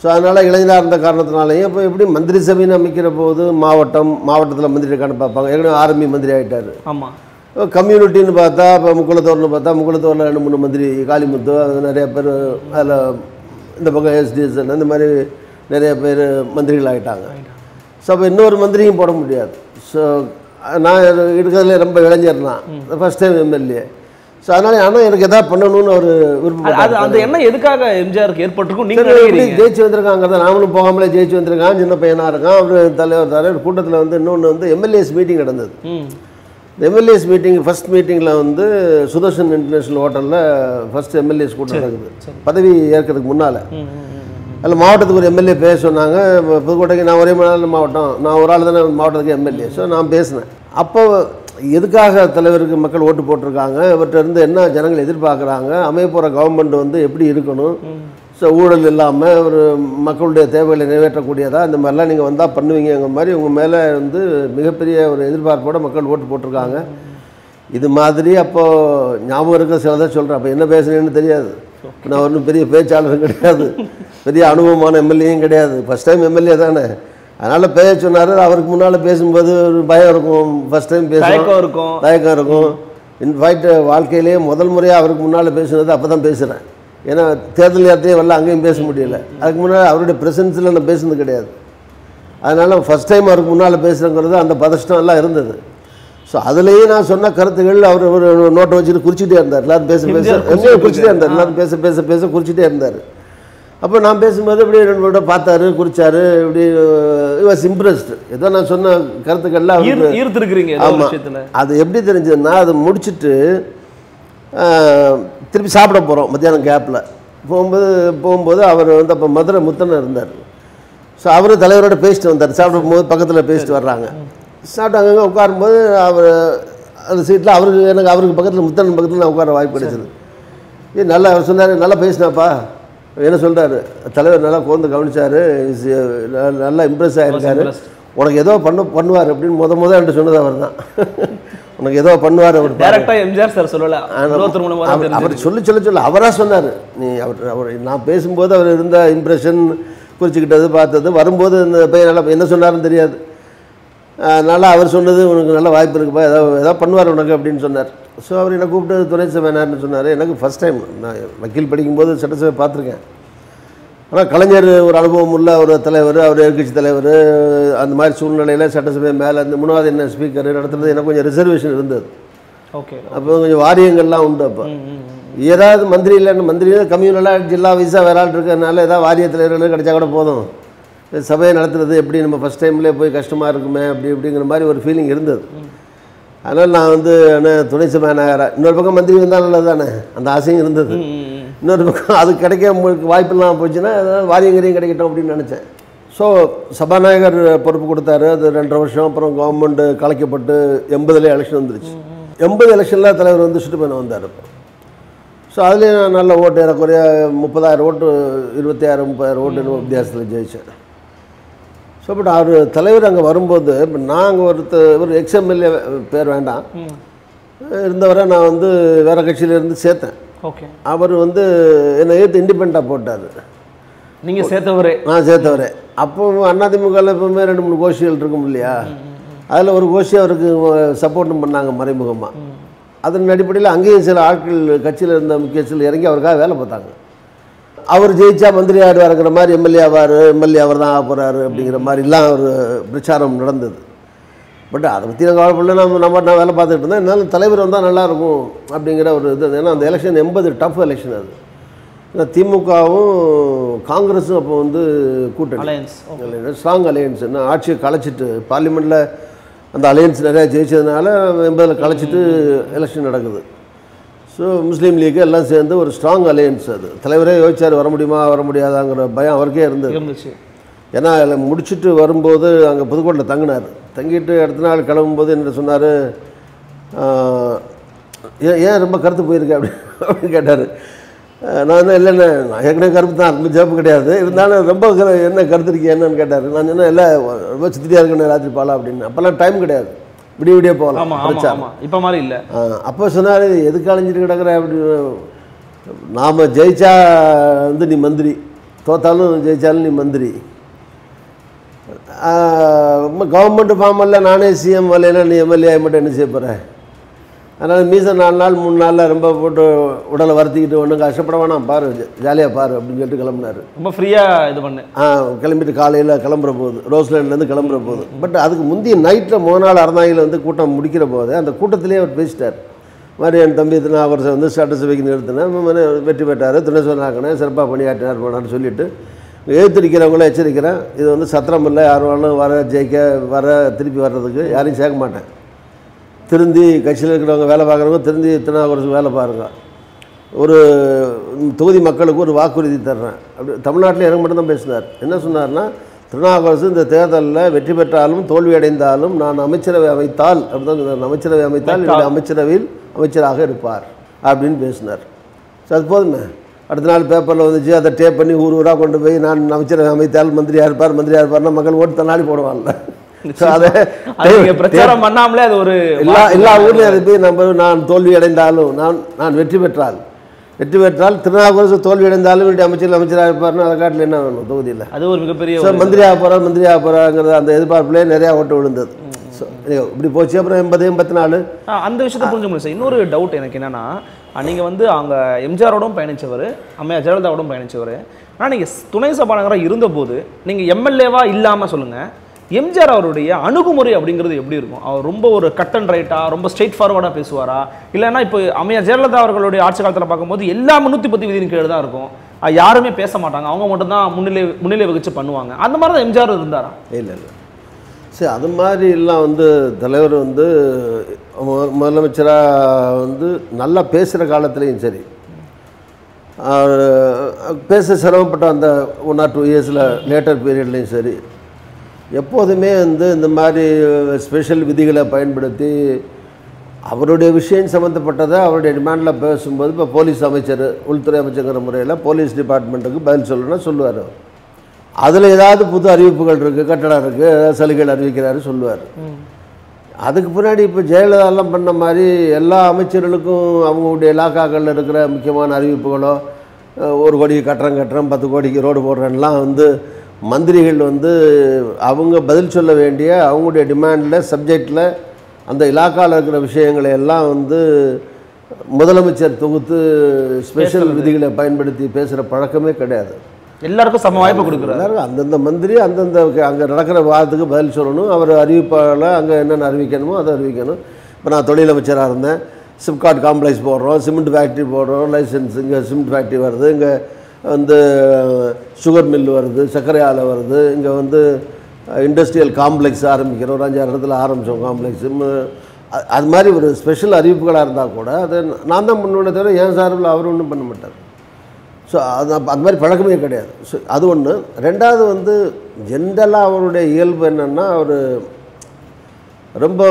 ஸோ அதனால் இளைஞராக இருந்த காரணத்தினாலையும் இப்போ எப்படி மந்திரி சபைன்னு அமைக்கிற போது மாவட்டம் மாவட்டத்தில் மந்திரி இருக்கான்னு பார்ப்பாங்க ஏற்கனவே ஆர்மி மந்திரி ஆகிட்டார் ஆமா கம்யூனிட்டின்னு பார்த்தா இப்போ முக்குளத்தூர்னு பார்த்தா முக்குளத்தூரில் ரெண்டு மூணு மந்திரி காளிமுத்து அது நிறைய பேர் அதில் இந்த பக்கம் எஸ்டிஎஸ்என் இந்த மாதிரி நிறைய பேர் மந்திரிகள் ஆகிட்டாங்க ஸோ அப்போ இன்னொரு மந்திரியும் போட முடியாது ஸோ நான் இருக்கிறதுல ரொம்ப இளைஞர் தான் ஃபஸ்ட் டைம் எம்எல்ஏ ஸோ அதனால ஆனால் எனக்கு எதாவது பண்ணணும்னு அவர் அது- அது விருப்பப்பட்டார் அந்த எண்ணம் எதுக்காக எம்ஜிஆருக்கு ஏற்பட்டிருக்கும் நீங்க சரி, எப்படி நினைக்கிறீங்க ஜெயிச்சு வந்திருக்காங்க நாமளும் போகாமலே ஜெயிச்சு வந்திருக்கான் சின்ன பையனாக இருக்கான் அவர் தலைவர் தலைவர் கூட்டத்தில் வந்து இன்னொன்று வந்து எம்எல்ஏஸ் மீட்டிங் நடந்தது ம் எம்எல்ஏஸ் மீட்டிங் ஃபர்ஸ்ட் மீட்டிங்கில் வந்து Sudarshan international hotel first MLAs கூட்டம் நடக்குது பதவி ஏற்கிறதுக்கு முன்னால் ம், ம், ம், ம். அதில் மாவட்டத்துக்கு ஒரு எம்எல்ஏ பேச சொன்னாங்க இப்ப புதுக்கோட்டைக்கு நான் ஒரே நாள் மாவட்டம் நான் ஒரு ஆள் தானே மாவட்டத்துக்கு எம்எல்ஏ ஸோ நான் பேசினேன் அப்போ எதுக்காக தலைவருக்கு மக்கள் ஓட்டு போட்டிருக்காங்க இவர்கிட்ட இருந்து என்ன ஜனங்கள் எதிர்பார்க்குறாங்க அமைய போகிற கவர்மெண்ட் வந்து எப்படி இருக்கணும் ஸோ ஊழல் இல்லாமல் ஒரு மக்களுடைய தேவைகளை நிறைவேற்றக்கூடியதா இந்த மாதிரிலாம் நீங்கள் வந்தால் பண்ணுவீங்கங்கிற மாதிரி உங்கள் மேலே வந்து மிகப்பெரிய ஒரு எதிர்பார்ப்போட மக்கள் ஓட்டு போட்டிருக்காங்க இது மாதிரி அப்போது ஞாபகம் இருக்க சிலதை சொல்கிறேன் அப்போ என்ன பேசுனேன்னு தெரியாது நான் ஒன்றும் பெரிய பேச்சாளரும் கிடையாது பெரிய அனுபவமான எம்எல்ஏயும் கிடையாது ஃபஸ்ட் டைம் எம்எல்ஏ தானே அதனால் பேச சொன்னார் அவருக்கு முன்னால் பேசும்போது ஒரு பயம் இருக்கும் ஃபஸ்ட் டைம் பேச தயக்கம் இருக்கும் தயக்கம் இருக்கும் இன்ஃபேக்ட் வாழ்க்கையிலேயே முதல் முறையாக அவருக்கு முன்னால் பேசுனது அப்போ தான் பேசுகிறேன் ஏன்னா தேர்தல் நேரத்தையும் வரல அங்கேயும் பேச முடியல அதுக்கு முன்னாடி அவருடைய ப்ரெசன்ஸில் நான் பேசுனது கிடையாது அதனால் ஃபஸ்ட் டைம் அவருக்கு முன்னால் பேசுகிறேங்கிறது அந்த பதஷ்டம் எல்லாம் இருந்தது ஸோ அதுலேயே நான் சொன்ன கருத்துகள் அவர் ஒரு நோட்டை வச்சுட்டு குறிச்சிட்டே இருந்தார் எல்லாரும் பேச பேச எம்ஜிஆர் எம்ஜிஆர் குறிச்சிட்டே இருந்தார் எல்லாரும் பேச பேச பேச குறிச்சிட்டே இருந்தார் அப்போ நான் பேசும்போது இப்படி ரெண்டு பேரோட பார்த்தாரு குறிச்சாரு இப்படி வாஸ் இம்ப்ரெஸ்டு ஏதோ நான் சொன்ன கருத்துக்கள்லாம் அவருக்கு ஈர் ஈர்த்திருக்கிறீங்க ஏதோ ஒரு ஆமா. விஷயத்துல அது எப்படி தெரிஞ்சதுன்னா அது முடிச்சுட்டு ஆஹ், திருப்பி சாப்பிட போகிறோம் மத்தியானம் கேப்பில் போகும்போது போகும்போது அவர் வந்து அப்போ மதுரை முத்தனை இருந்தார் ஸோ அவர் தலைவரோட பேசிட்டு வந்தார் சாப்பிடும்போது பக்கத்தில் பேசிட்டு வர்றாங்க சாப்பிட்டு அங்கங்கே உட்காரும்போது அவர் அந்த சீட்டில் அவருக்கு எனக்கு அவருக்கு பக்கத்தில் முத்தன் பக்கத்தில் நான் உட்கார வாய்ப்பு கிடைச்சது ஏ நல்லா அவர் சொன்னார் நல்லா பேசினாப்பா என்ன சொல்கிறாரு தலைவர் நல்லா கோந்து கவனிச்சாரு is, uh, நல்லா இம்ப்ரெஸ் ஆகிருக்காரு impressed. உனக்கு ஏதோ பண்ண பண்ணுவார் அப்படின்னு முத முத என்கிட்ட சொன்னது அவர் தான் உனக்கு ஏதோ பண்ணுவார் அவர் பாரு. டைரக்டா எம்ஜிஆர் சார் சொல்லல இன்னொருத்தர் மூலமா தான் அவர் தெரிஞ்சது. அவர் சொல்லி சொல்ல சொல்ல அவராக சொன்னார் நீ அவர் அவர் நான் பேசும்போது அவர் இருந்த இம்ப்ரெஷன் குறிச்சிக்கிட்டது பார்த்தது வரும்போது இந்த பையன் நல்லா என்ன சொன்னாருன்னு தெரியாது அதனால் அவர் சொன்னது உனக்கு நல்ல வாய்ப்பு இருக்குப்பா ஏதாவது ஏதாவது பண்ணுவார் உனக்கு அப்படின்னு சொன்னார் ஸோ அவர் என்னை கூப்பிட்டு துணை சபைனார்னு சொன்னார் எனக்கு ஃபஸ்ட் டைம் நான் வக்கீல் படிக்கும்போது சட்டசபை பார்த்துருக்கேன் ஆனால் கலைஞர் ஒரு அனுபவம் உள்ள ஒரு தலைவர் அவர் எதிர்கட்சி தலைவர் அந்த மாதிரி சூழ்நிலையில் சட்டசபை மேலே இந்த மூணாவது என்ன ஸ்பீக்கர் நடத்துறது எனக்கு கொஞ்சம் ரிசர்வேஷன் இருந்தது ஓகே அப்போ கொஞ்சம் வாரியங்கள்லாம் உண்டு அப்போ ம், ம், ம். ஏதாவது மந்திரி இல்லைன்னு மந்திரி கம்யூனலாக ஜில்லா வைஸாக வேற ஆள் இருக்கிறதுனால ஏதாவது வாரிய தலைவர்கள் கிடைச்சா கூட போதும் இது சபையை நடத்துறது எப்படி நம்ம ஃபஸ்ட் டைம்லேயே போய் கஷ்டமாக இருக்குமே அப்படி இப்படிங்கிற மாதிரி ஒரு ஃபீலிங் இருந்தது அதனால் நான் வந்து என்ன துணை சபாநாயகராக இன்னொரு பக்கம் மந்திரி வந்தால் நல்லது தானே அந்த ஆசையும் இருந்தது ம், ம், ம். இன்னொரு பக்கம் அது கிடைக்க உங்களுக்கு வாய்ப்பெல்லாம் போச்சுன்னா ஏதாவது வாரியங்கரையும் கிடைக்கட்டும் அப்படின்னு நினச்சேன் ஸோ சபாநாயகர் பொறுப்பு கொடுத்தாரு அது ரெண்டரை வருஷம் அப்புறம் கவர்மெண்ட் கலைக்கப்பட்டு எண்பதுல எலெக்ஷன் வந்துருச்சு எண்பது எலெக்ஷனில் தலைவர் வந்து சுட்டுப்பயணம் வந்தார் இப்போ ஸோ அதுலேயும் நான் நல்ல ஓட்டு ஏறக்குறைய முப்பதாயிரம் ஓட்டு இருபத்தாயிரம் முப்பதாயிரம் ஓட்டு என்னமோ வித்தியாசத்தில் ஜெயித்தேன் ஸோ பட் அவர் தலைவர் அங்கே வரும்போது இப்போ நான் அங்கே ஒருத்தர் ஒரு எக்ஸ்எம்எல்ஏ பேர் வேண்டாம் ம். இருந்தவரை நான் வந்து வேறு கட்சியிலேருந்து சேர்த்தேன் ஓகே அவர் வந்து என்னை ஏற்று இண்டிபெண்ட்டாக போட்டார் நீங்க சேர்த்தவரே நான் சேர்த்தவரே அப்போ அதிமுகவில் எப்பவுமே ரெண்டு மூணு கோஷ்டிகள் இருக்கும் இல்லையா அதில் ஒரு கோஷ்டி அவருக்கு சப்போர்ட்டும் பண்ணாங்க மறைமுகமாக அதன் அடிப்படையில் அங்கேயும் சில ஆட்கள் கட்சியில் இருந்த முக்கியஸ்தர்கள் இறங்கி அவருக்காக வேலை பார்த்தாங்க அவர் ஜெயிச்சா மந்திரி ஆடுவாருங்கிற மாதிரி எம்எல்ஏ ஆவார் எம்எல்ஏ அவர் தான் ஆக போகிறாரு அப்படிங்கிற மாதிரிலாம் ஒரு பிரச்சாரம் நடந்தது பட் அதை பற்றி நான் கவலைப்படல நம்ம நம்ம நான் வேலை பார்த்துட்டு இருந்தேன் இருந்தாலும் தலைவர் வந்தால் நல்லாயிருக்கும் அப்படிங்கிற ஒரு இது ஏன்னா அந்த எலெக்ஷன் எண்பது டஃப் எலெக்ஷன் அது ஏன்னா திமுகவும் காங்கிரஸும் அப்போ வந்து கூட்டணி அலையன்ஸ் ஸ்ட்ராங் அலையன்ஸ் என்ன ஆட்சியை கலைச்சிட்டு பார்லிமெண்ட்டில் அந்த அலையன்ஸ் நிறையா ஜெயிச்சதுனால எண்பதில் கலைச்சிட்டு எலெக்ஷன் நடக்குது ஸோ முஸ்லீம் லீக் எல்லாம் சேர்ந்து ஒரு ஸ்ட்ராங் அலையன்ஸ் அது தலைவரே யோசிச்சார் வர முடியுமா வர முடியாதாங்கிற பயம் அவருக்கே இருந்தது இருந்துச்சு ஏன்னா அதில் முடிச்சுட்டு வரும்போது அங்கே புதுக்கோட்டையில் தங்கினார் தங்கிட்டு அடுத்த நாள் கிளம்பும்போது என்ன சொன்னார் ஏன் ஏன் ரொம்ப கருத்து போயிருக்க அப்படி அப்படின்னு கேட்டார் நான் என்ன இல்லைண்ணே நான் ஏற்கனவே கருப்பு தான் ரொம்ப ஜப்பு கிடையாது இருந்தாலும் ரொம்ப கரு- என்ன கருத்து இருக்கீங்க என்னன்னு கேட்டார் நான் சொன்னேன் இல்லை ரொம்ப சித்திரியாக இருக்கணும் ராத்திரி பாலா அப்படின்னு அப்போல்லாம் டைம் கிடையாது விடிய விடிய ஆமா போகலாம் ஆமா ஆமா இப்ப மாதிரி இல்ல அப்போ சொன்னார் எதுக்கு அலைஞ்சிட்டு கிடக்குற அப்படி நாம் ஜெயிச்சா வந்து நீ மந்திரி தோத்தாலும் ஜெயிச்சாலும் நீ மந்திரி கவர்மெண்ட் ஃபார்ம் இல்லை நானே சிஎம் வரலைன்னா நீ எம்எல்ஏ ஆகி மட்டும் என்ன செய்ய போகிற அதனால் மீச நாலு நாள் மூணு நாளில் ரொம்ப போட்டு உடலை வருத்திக்கிட்டு ஒன்றும் கஷ்டப்பட வேணாம் பாரு ஜாலியாக பாரு அப்படின்னு சொல்லிட்டு கிளம்புனாரு ரொம்ப ஃப்ரீயாக இது பண்ணு ஆ கிளம்பிட்டு காலையில் கிளம்புற போது ரோஸ்லேண்ட்லேருந்து கிளம்புற போது பட் அதுக்கு முந்தைய நைட்டில் மூணு நாள் அறந்தாங்கில் வந்து கூட்டம் முடிக்கிற போது அந்த கூட்டத்திலேயே அவர் பேசிட்டார் மாதிரி என் தம்பி திருநாவுக்கரசை வந்து சட்டசபைக்கு நிறுத்தினேன் இந்த மாதிரி வெற்றி பெற்றார் துணேஸ்வரனாக்கினேன் சிறப்பாக பணியாற்றினார் போனான்னு சொல்லிட்டு எழுத்திருக்கிறவங்கள எச்சரிக்கிறேன் இது வந்து சத்திரம் இல்லை யார் வேணாலும் வர ஜெயிக்க வர திருப்பி வர்றதுக்கு யாரையும் சேர்க்க மாட்டேன் திருந்தி கட்சியில் இருக்கிறவங்க வேலை பார்க்குறவங்க திருந்தி திருநாவுக்கரசுக்கு வேலை பாருங்க ஒரு தொகுதி மக்களுக்கு ஒரு வாக்குறுதி தர்றேன் அப்படி தமிழ்நாட்டில் எனக்கு மட்டும்தான் பேசினார் என்ன சொன்னார்னா திருநாவுக்கரசு இந்த தேர்தலில் வெற்றி பெற்றாலும் தோல்வி அடைந்தாலும் நான் அமைச்சரவை அமைத்தால் அப்படிதான் சொன்னார் அமைச்சரவை அமைத்தால் என்னுடைய அமைச்சரவையில் அமைச்சராக இருப்பார் அப்படின்னு பேசினார் ஸோ அது போதுமே அடுத்த நாள் பேப்பரில் வந்துச்சு அதை டேப் பண்ணி ஊர் ஊராக கொண்டு போய் நான் அமைச்சரவை அமைத்தால் மந்திரியாக இருப்பார் மந்திரியாக இருப்பார்னா மக்கள் ஓட்டு தன்னாடி போடுவாங்கல்ல ஸோ அதை அது நீங்க பிரச்சாரம் பண்ணாமலே அது ஒரு எல்லா எல்லா ஊர்லேயும் அதை போய் நம்ம நான் தோல்வி அடைந்தாலும் நான் நான் வெற்றி பெற்றால் வெற்றி பெற்றால் திருநாவுக்கரசு தோல்வி அடைந்தாலும் என்னுடைய அமைச்சர் அமைச்சராக இருப்பார்னா அதை காட்டில் என்ன வேணும் தொகுதியில் அது ஒரு மிகப்பெரிய ஸோ ஒரு- மந்திரியாக போகிறார் மந்திரியாக போகிறாங்கிறது அந்த எதிர்பார்ப்புலேயே நிறையா ஓட்டு விழுந்தது ஸோ இப்படி போச்சு அப்புறம் எண்பது எண்பத்தி நாலு ஆ, அந்த விஷயத்தை புரிஞ்சு முடியும் சார் இன்னொரு டவுட் எனக்கு என்னன்னா ஆ, நீங்க வந்து அங்க எம்ஜிஆரோடும் பயணிச்சவர் அம்மையார் ஜெயலலிதாவோடும் பயணிச்சவர் ஆனால் நீங்க ஸ்- துணை சபாநாயகராக இருந்தபோது நீங்க எம்எல்ஏவா இல்லாம சொல்லுங்க எம்ஜிஆர் அவருடைய அணுகுமுறை அப்படிங்கிறது எப்படி இருக்கும் அவர் ரொம்ப ஒரு கட் அண்ட் ரைட்டா ரொம்ப ஸ்ட்ரெயிட் ஃபார்வர்டாக பேசுவாரா இல்லைன்னா இப்போ அம்மையார் ஜெயலலிதா அவர்களுடைய ஆட்சி காலத்தில் பார்க்கும்போது எல்லாமே நூற்றி பத்து விதியின் கீழே தான் இருக்கும் அது யாருமே பேச மாட்டாங்க அவங்க மட்டும்தான் முன்னிலை முன்னிலை வகிச்சு பண்ணுவாங்க அந்த மாதிரி தான் எம்ஜிஆர் இருந்தாரா இல்லை இல்லை சரி அது மாதிரிலாம் வந்து தலைவர் வந்து மு- முதலமைச்சராக வந்து நல்லா பேசுகிற காலத்துலேயும் சரி அவர் பேச சிரமப்பட்ட அந்த ஒன் ஆர் டூ இயர்ஸில் லேட்டர் பீரியட்லேயும் சரி எப்போதுமே வந்து இந்த மாதிரி ஸ்பெஷல் விதிகளை பயன்படுத்தி அவருடைய விஷயம் சம்மந்தப்பட்டதை அவருடைய டிமாண்டில் பேசும்போது இப்போ போலீஸ் அமைச்சர் உள்துறை அமைச்சர்ங்கிற முறையில் போலீஸ் டிபார்ட்மெண்ட்டுக்கு பதில் சொல்லணும்னா சொல்லுவார் அவர் அதில் ஏதாவது புது அறிவிப்புகள் இருக்குது கட்டடம் இருக்குது ஏதாவது சலுகைகள் அறிவிக்கிறாரு சொல்லுவார் அதுக்கு பின்னாடி இப்போ ஜெயலலிதாலாம் பண்ண மாதிரி எல்லா அமைச்சர்களுக்கும் அவங்களுடைய இலாக்காக்களில் இருக்கிற முக்கியமான அறிவிப்புகளோ அஹ், ஒரு கோடிக்கு கட்டுறேன் கட்டுறேன் பத்து கோடிக்கு ரோடு போடுறேன்லாம் வந்து மந்திரிகள் வந்து அவங்க பதில் சொல்ல வேண்டிய அவங்களுடைய டிமாண்டில் சப்ஜெக்டில் அந்த இலாக்காவில் இருக்கிற விஷயங்களை எல்லாம் வந்து முதலமைச்சர் தொகுத்து ஸ்பெஷல் விதிகளை பயன்படுத்தி பேசுகிற பழக்கமே கிடையாது எல்லாருக்கும் சம வாய்ப்பு கொடுக்குறாரு எல்லாரும் அந்தந்த மந்திரி அந்தந்த அங்கே நடக்கிற வாதத்துக்கு பதில் சொல்லணும் அவர் அறிவிப்பால் அங்கே என்னென்ன அறிவிக்கணுமோ அதை அறிவிக்கணும் இப்போ நான் தொழிலமைச்சராக இருந்தேன் சிப்காட் காம்ப்ளெக்ஸ் போடுறோம் சிமெண்ட் ஃபேக்ட்ரி போடுறோம் லைசன்ஸ் இங்கே சிமெண்ட் ஃபேக்ட்ரி வருது இங்கே வந்து சுகர் மில் வருது சர்க்கரை ஆலை வருது இங்கே வந்து இண்டஸ்ட்ரியல் காம்ப்ளெக்ஸ் ஆரம்பிக்கிறோம் ஒரு அஞ்சாறு இடத்துல ஆரம்பித்தோம் காம்ப்ளெக்ஸ் அது மாதிரி ஒரு ஸ்பெஷல் அறிவிப்புகளாக இருந்தால் கூட அதை நான் தான் பண்ணுவேனே தவிர என் சார்பில் அவர் ஒன்றும் பண்ண மாட்டார் ஸோ அது அப்ப அந்த மாதிரி பழக்கமே கிடையாது ஸோ அது ஒன்று ரெண்டாவது வந்து ஜென்ரலாக அவருடைய இயல்பு என்னென்னா அவர் ரொம்ப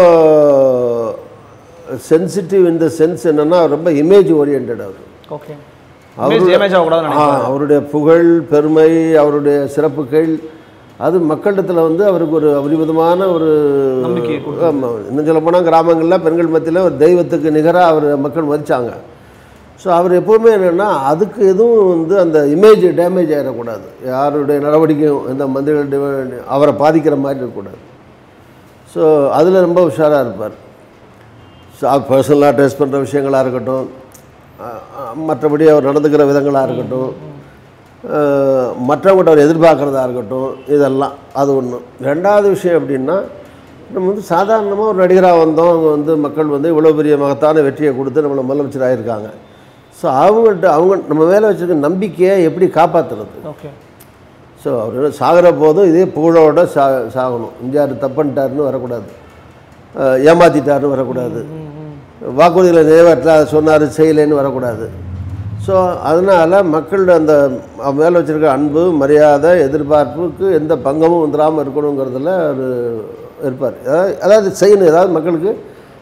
சென்சிட்டிவ் இந்த சென்ஸ் என்னென்னா ரொம்ப இமேஜ் ஓரியன்ட் அவர் ஓகே அவரு- டேமேஜ் ஆகக்கூடாதுன்னு ஆ, அவருடைய புகழ் பெருமை அவருடைய சிறப்புகள் அது மக்களிடத்தில் வந்து அவருக்கு ஒரு அபரிமிதமான ஒரு நம்பிக்கையை ஆமாம் இன்னும் சொல்ல போனால் கிராமங்களில் பெண்கள் மத்தியில் ஒரு தெய்வத்துக்கு நிகராக அவர் மக்கள் மதிச்சாங்க ஸோ அவர் எப்போவுமே என்னென்னா அதுக்கு எதுவும் வந்து அந்த இமேஜ் டேமேஜ் ஆகிடக்கூடாது யாருடைய நடவடிக்கையும் எந்த மந்திரிகள் டிவ- அவரை பாதிக்கிற மாதிரி இருக்கக்கூடாது ஸோ அதில் ரொம்ப உஷாராக இருப்பார் ஸோ பர்சனலாக டெஸ்ட் பண்ணுற விஷயங்களாக இருக்கட்டும் அஹ், அஹ், மற்றபடி அவர் நடந்துக்கிற விதங்களாக இருக்கட்டும் அஹ், மற்றவங்கள்ட்ட அவர் எதிர்பார்க்குறதா இருக்கட்டும் இதெல்லாம் அது ஒன்று ரெண்டாவது விஷயம் எப்படின்னா நம்ம வந்து சாதாரணமாக ஒரு நடிகராக வந்தோம் அவங்க வந்து மக்கள் வந்து இவ்வளோ பெரிய மகத்தான வெற்றியை கொடுத்து நம்மளை முதலமைச்சர் ஆகியிருக்காங்க ஸோ அவங்கள்ட்ட அவங்க நம்ம மேலே வச்சுருக்க நம்பிக்கையை எப்படி காப்பாற்றுறது ஓகே ஸோ அவர் சாகிற போதும் இதே புகழோட சா சாகணும் எம்ஜிஆர் தப்புன்ட்டாருன்னு வரக்கூடாது அஹ் ஏமாத்திட்டாருன்னு வரக்கூடாது வாக்குறுதியில் நிறைவேற்றல அதை சொன்னார் செய்யலைன்னு வரக்கூடாது ஸோ அதனால் மக்களோட அந்த அவ மேலே வச்சுருக்க அன்பு மரியாதை எதிர்பார்ப்புக்கு எந்த பங்கமும் வந்துடாமல் இருக்கணுங்கிறதுல அவர் இருப்பார் அதாவது அதாவது செய்யணும் ஏதாவது மக்களுக்கு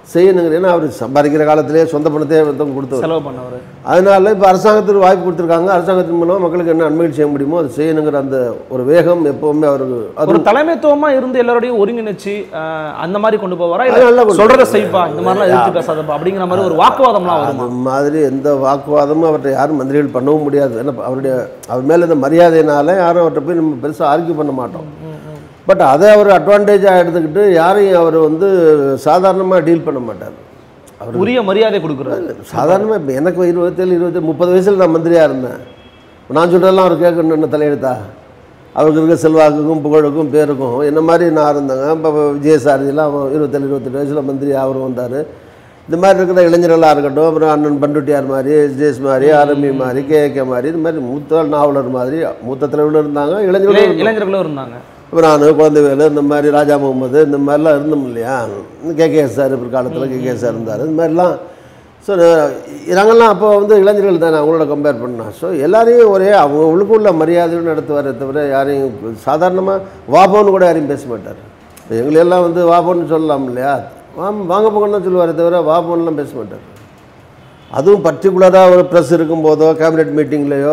செய்யணுங்கிற ஏன்னா அவர் சம்பாதிக்கிற காலத்திலே சொந்த பணத்தையே வந்து கொடுத்தவர் செலவு பண்ணவர் அதனால இப்போ அரசாங்கத்துக்கு வாய்ப்பு கொடுத்துருக்காங்க அரசாங்கத்தின் மூலம் மக்களுக்கு என்ன நன்மைகள் செய்ய முடியுமோ அது செய்யணுங்கிற அந்த ஒரு வேகம் எப்பவுமே அவருக்கு அது ஒரு தலைமைத்துவமா இருந்து எல்லாரோடையும் ஒருங்கிணைச்சு அஹ், அந்த மாதிரி கொண்டு போவாரா அது நல்லா இல்ல கொண்டு சொல்றத செய்ப்பா இந்த மாதிரிலாம் எதிர்த்து பேசாதப்பா அப்படிங்கிற மாதிரி ஒரு வாக்குவாதம்லாம் வருமா அது மாதிரி எந்த வாக்குவாதமும் அவர்கிட்ட யாரும் மந்திரிகள் பண்ணவும் முடியாது ஏன்னா அவருடைய அவர் மேலே இந்த மரியாதையினால யாரும் அவர்கிட்ட போய் நம்ம பெருசாக ஆர்கியூ பண்ண மாட்டோம் பட் அதை அவர் அட்வான்டேஜாக எடுத்துக்கிட்டு யாரையும் அவர் வந்து சாதாரணமாக டீல் பண்ண மாட்டார் அவர் உரிய மரியாதை கொடுக்குறாரு சாதாரணமாக இப்போ எனக்கு இருபத்தேழு இருபத்தி முப்பது வயசில் நான் மந்திரியாக இருந்தேன் நான் சொல்கிறதெல்லாம் அவர் கேட்கணுன்னு தலையெடுத்தா அவருக்கு இருக்க செல்வாக்குக்கும் புகழுக்கும் பேருக்கும் என்ன மாதிரி நான் இருந்தேங்க இப்போ விஜயசாரதியெல்லாம் இருபத்தேழு இருபத்தெட்டு வயசில் மந்திரி அவரும் வந்தார் இந்த மாதிரி இருக்கிற இளைஞர்களாக இருக்கட்டும் அப்புறம் அண்ணன் பண்டுட்டியார் மாதிரி எஸ்ஜேஎஸ் மாதிரி ஆர்எம்பி மாதிரி கேகே மாதிரி இந்த மாதிரி மூத்த நாவலர் மாதிரி மூத்த தலைவர்களும் இருந்தாங்க இளைஞர்களும் இளைய- இளைஞர்களும் இருந்தாங்க இப்போ நான் குழந்தைவேலு இந்த மாதிரி ராஜா முகமது இந்த மாதிரிலாம் இருந்தோம் இல்லையா கேகேஎஸ் சார் பிற்காலத்தில் கேகேஎஸ் சார் இருந்தார் இந்த மாதிரிலாம் ஸோ நாங்கள்லாம் அப்போ வந்து இளைஞர்கள் தானே அவங்களோட கம்பேர் பண்ணோம் ஸோ எல்லாரையும் ஒரே அவங்க உள்ளுக்குள்ள மரியாதையும் நடத்துவாரே தவிர யாரையும் சாதாரணமாக வாபோன்னு கூட யாரையும் பேச மாட்டார் இப்போ எங்களையெல்லாம் வந்து வாபோன்னு சொல்லலாம் இல்லையா வாம் வாங்க போகணும்னு சொல்லுவாரே தவிர வாபோன்னுலாம் பேச மாட்டார் அதுவும் பர்டிகுலராக ஒரு ப்ரெஸ் இருக்கும்போதோ கேபினெட் மீட்டிங்லேயோ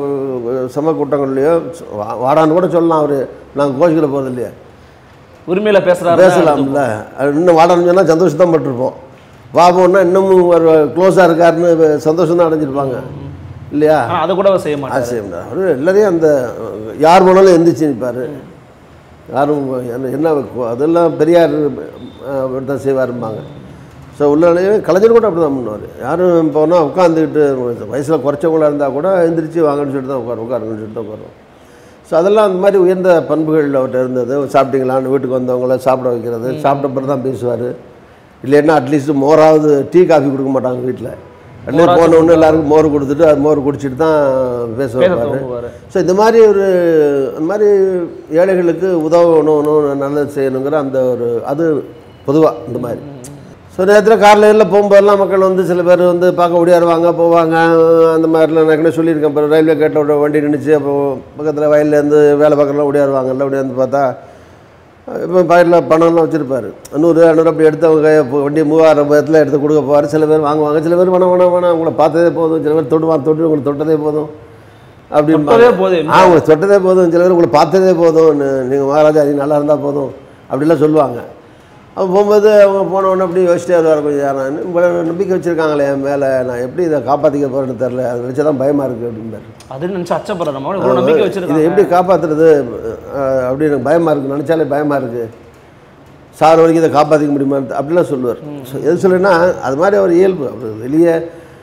சம கூட்டங்கள்லையோ வா- வாடான்னு கூட சொல்லலாம் அவர் நாங்கள் கோச்சிக்கிற போகிறது இல்லையா உரிமையில பேசுறாரு பேசலாம்ல அது இன்னும் வாடான்னு சொன்னால் சந்தோஷம் தான் பட்டிருப்போம் வாபோன்னா இன்னமும் ஒரு க்ளோஸாக இருக்காருன்னு சந்தோஷம் தான் அடைஞ்சிருப்பாங்க இல்லையா ஆனா அதை கூட அவர் செய்ய மாட்டார் ஆசையம் அவர் எல்லாரையும் அந்த யார் வேணாலும் எந்திரிச்சு நிற்பார் யாரும் என்ன என்ன அதெல்லாம் பெரியார் அஹ், தான் செய்வாரும்பாங்க ஸோ உள்ள கலைஞர் கூட அப்படி தான் பண்ணுவார் யாரும் போனால் உட்காந்துக்கிட்டு வயசில் குறைச்சவங்களா இருந்தால் கூட எந்திரிச்சு வாங்கன்னு சொல்லிட்டு தான் உட்காரு உட்காருங்கன்னு சொல்லிட்டு தான் உட்காருவோம் ஸோ அதெல்லாம் அந்த மாதிரி உயர்ந்த பண்புகள் அவர்கிட்ட இருந்தது சாப்பிட்டீங்களான்னு வீட்டுக்கு வந்தவங்கள சாப்பிட வைக்கிறது சாப்பிட்ட பிறகு தான் பேசுவார் இல்லைன்னா அட்லீஸ்ட் மோராவது டீ காஃபி கொடுக்க மாட்டாங்க வீட்டில் அட்லீஸ்ட் போன உடனே எல்லாருக்கும் மோர் கொடுத்துட்டு அது மோர் குடிச்சிட்டு தான் பேச பேச வைப்பார் துவங்குவாரு ஸோ இந்த மாதிரி ஒரு அந்த மாதிரி ஏழைகளுக்கு உதவணும் நல்லது செய்யணுங்கிற அந்த ஒரு அது பொதுவாக இந்த மாதிரி ஸோ நேரத்தில் காரில் எல்லாம் போகும்போதெல்லாம் மக்கள் வந்து சில பேர் வந்து பார்க்க ஓடியாருவாங்க போவாங்க அந்த மாதிரிலாம் நான் ஏற்கனவே சொல்லியிருக்கேன் இப்போ ரயில்வே கேட்டில் வண்டி நின்றுச்சு அப்போ பக்கத்தில் வயல்லேருந்து வேலை பார்க்கலாம் ஓடியாருவாங்கல்ல ஓடியாந்து பார்த்தா இப்போ பாக்கெட்டில் பணம்லாம் வச்சுருப்பாரு நூறு இரநூறு அப்படி எடுத்து அவங்க கையை போ- வண்டி மூவாயிரம் ரூபாயத்தில் எடுத்து கொடுக்க போவார் சில பேர் வாங்குவாங்க சில பேர் வேணாம் வேணாம் வேணாம் உங்களை பார்த்ததே போதும் சில பேர் தொடுவான் தொட்டு உங்களை தொட்டதே போதும் அப்படின்னு தொட்டதே போதும். ஆ உங்களை தொட்டதே போதும் சில பேர் உங்களை பார்த்ததே போதும் நீங்கள் மகாராஜா நீ நல்லா இருந்தால் போதும் அப்படிலாம் சொல்லுவாங்க அவன் போகும்போது அவங்க போன உடனே அப்படி யோசிச்சிட்டே வருவார் கொஞ்சம் யாரும் இவ்வளோ நம்பிக்கை வச்சுருக்காங்களே என் மேலே நான் எப்படி இதை காப்பாற்றிக்க போகிறேன்னு தெரில அதை வச்சு தான் பயமாக இருக்குது அப்படிம்பாரு அது நினைச்சு அச்சப்படுற நம்ம இவ்வளவு நம்பிக்கை இதை வச்சிருக்காங்க எப்படி காப்பாற்றுறது அப்படி எனக்கு பயமாக இருக்குது நினச்சாலே பயமாக இருக்குது சார் வரைக்கும் இதை காப்பாற்றிக்க முடியுமான்னு அப்படிலாம் சொல்லுவார் ஸோ எது சொல்லுன்னா அது மாதிரி அவர் இயல்பு அவர் வெளியே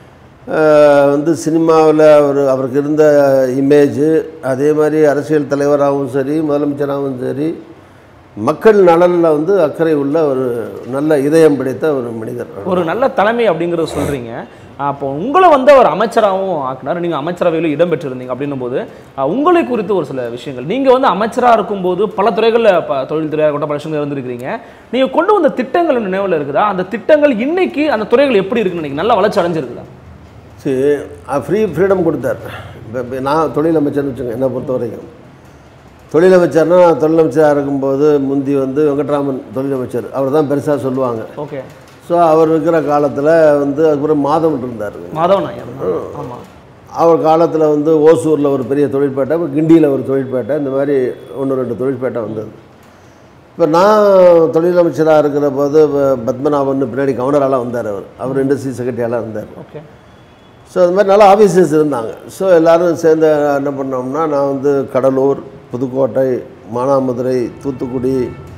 அஹ், வந்து சினிமாவில் அவர் அவருக்கு இருந்த இமேஜு அதே மாதிரி அரசியல் தலைவராகவும் சரி முதலமைச்சராகவும் சரி மக்கள் நலனில் வந்து அக்கறை உள்ள ஒரு நல்ல இதயம் படைத்த ஒரு மனிதர் ஒரு நல்ல தலைமை அப்படிங்கறத சொல்றீங்க அப்போ உங்களை வந்து அவர் அமைச்சராகவும் ஆக்கினார் நீங்க அமைச்சரவையில் இடம் பெற்றிருந்தீங்க அப்படின்னும் போது அஹ், உங்களை குறித்து ஒரு சில விஷயங்கள் நீங்க வந்து அமைச்சரா இருக்கும்போது பல துறைகளில் ப தொழில்துறையாக இருக்கட்டும் பல விஷயங்கள் இருந்திருக்கிறீங்க நீங்க கொண்டு வந்த திட்டங்கள் நினைவில் இருக்குதா அந்த திட்டங்கள் இன்னைக்கு அந்த துறைகள் எப்படி இருக்குன்னு நினைக்கிறீங்க நல்லா வளர்ச்சி அடைஞ்சிருக்குதா சரி ஃப்ரீ ஃப்ரீடம் கொடுத்தார் இப்போ இப்போ நான் தொழிலமைச்சர்னு வச்சுக்கோங்க என்னை பொறுத்த வரைக்கும் தொழிலமைச்சர்னா தொழிலமைச்சராக இருக்கும்போது முந்தி வந்து வெங்கட்ராமன் தொழிலமைச்சர் அவர் தான் பெருசாக சொல்லுவாங்க ஓகே ஸோ அவர் இருக்கிற காலத்தில் வந்து அதுக்கப்புறம் மாதவன் இருந்தார் மாதவன் ஐயர் ஆமா அவர் காலத்தில் வந்து ஓசூரில் ஒரு பெரிய தொழிற்பேட்டை அப்புறம் கிண்டியில் ஒரு தொழிற்பேட்டை இந்த மாதிரி ஒன்று ரெண்டு தொழிற்பேட்டை வந்தது இப்போ நான் தொழிலமைச்சராக இருக்கிற போது ப- பத்மநாபன் பின்னாடி கவர்னராலாம் வந்தார் அவர் அவர் இண்டஸ்ட்ரி செக்ரட்டரியாலாம் இருந்தார் ஓகே ஸோ அது மாதிரி நல்லா ஆஃபீஸர்ஸ் இருந்தாங்க ஸோ எல்லோரும் சேர்ந்து என்ன பண்ணோம்னா நான் வந்து கடலூர் புதுக்கோட்டை மானாமதுரை தூத்துக்குடி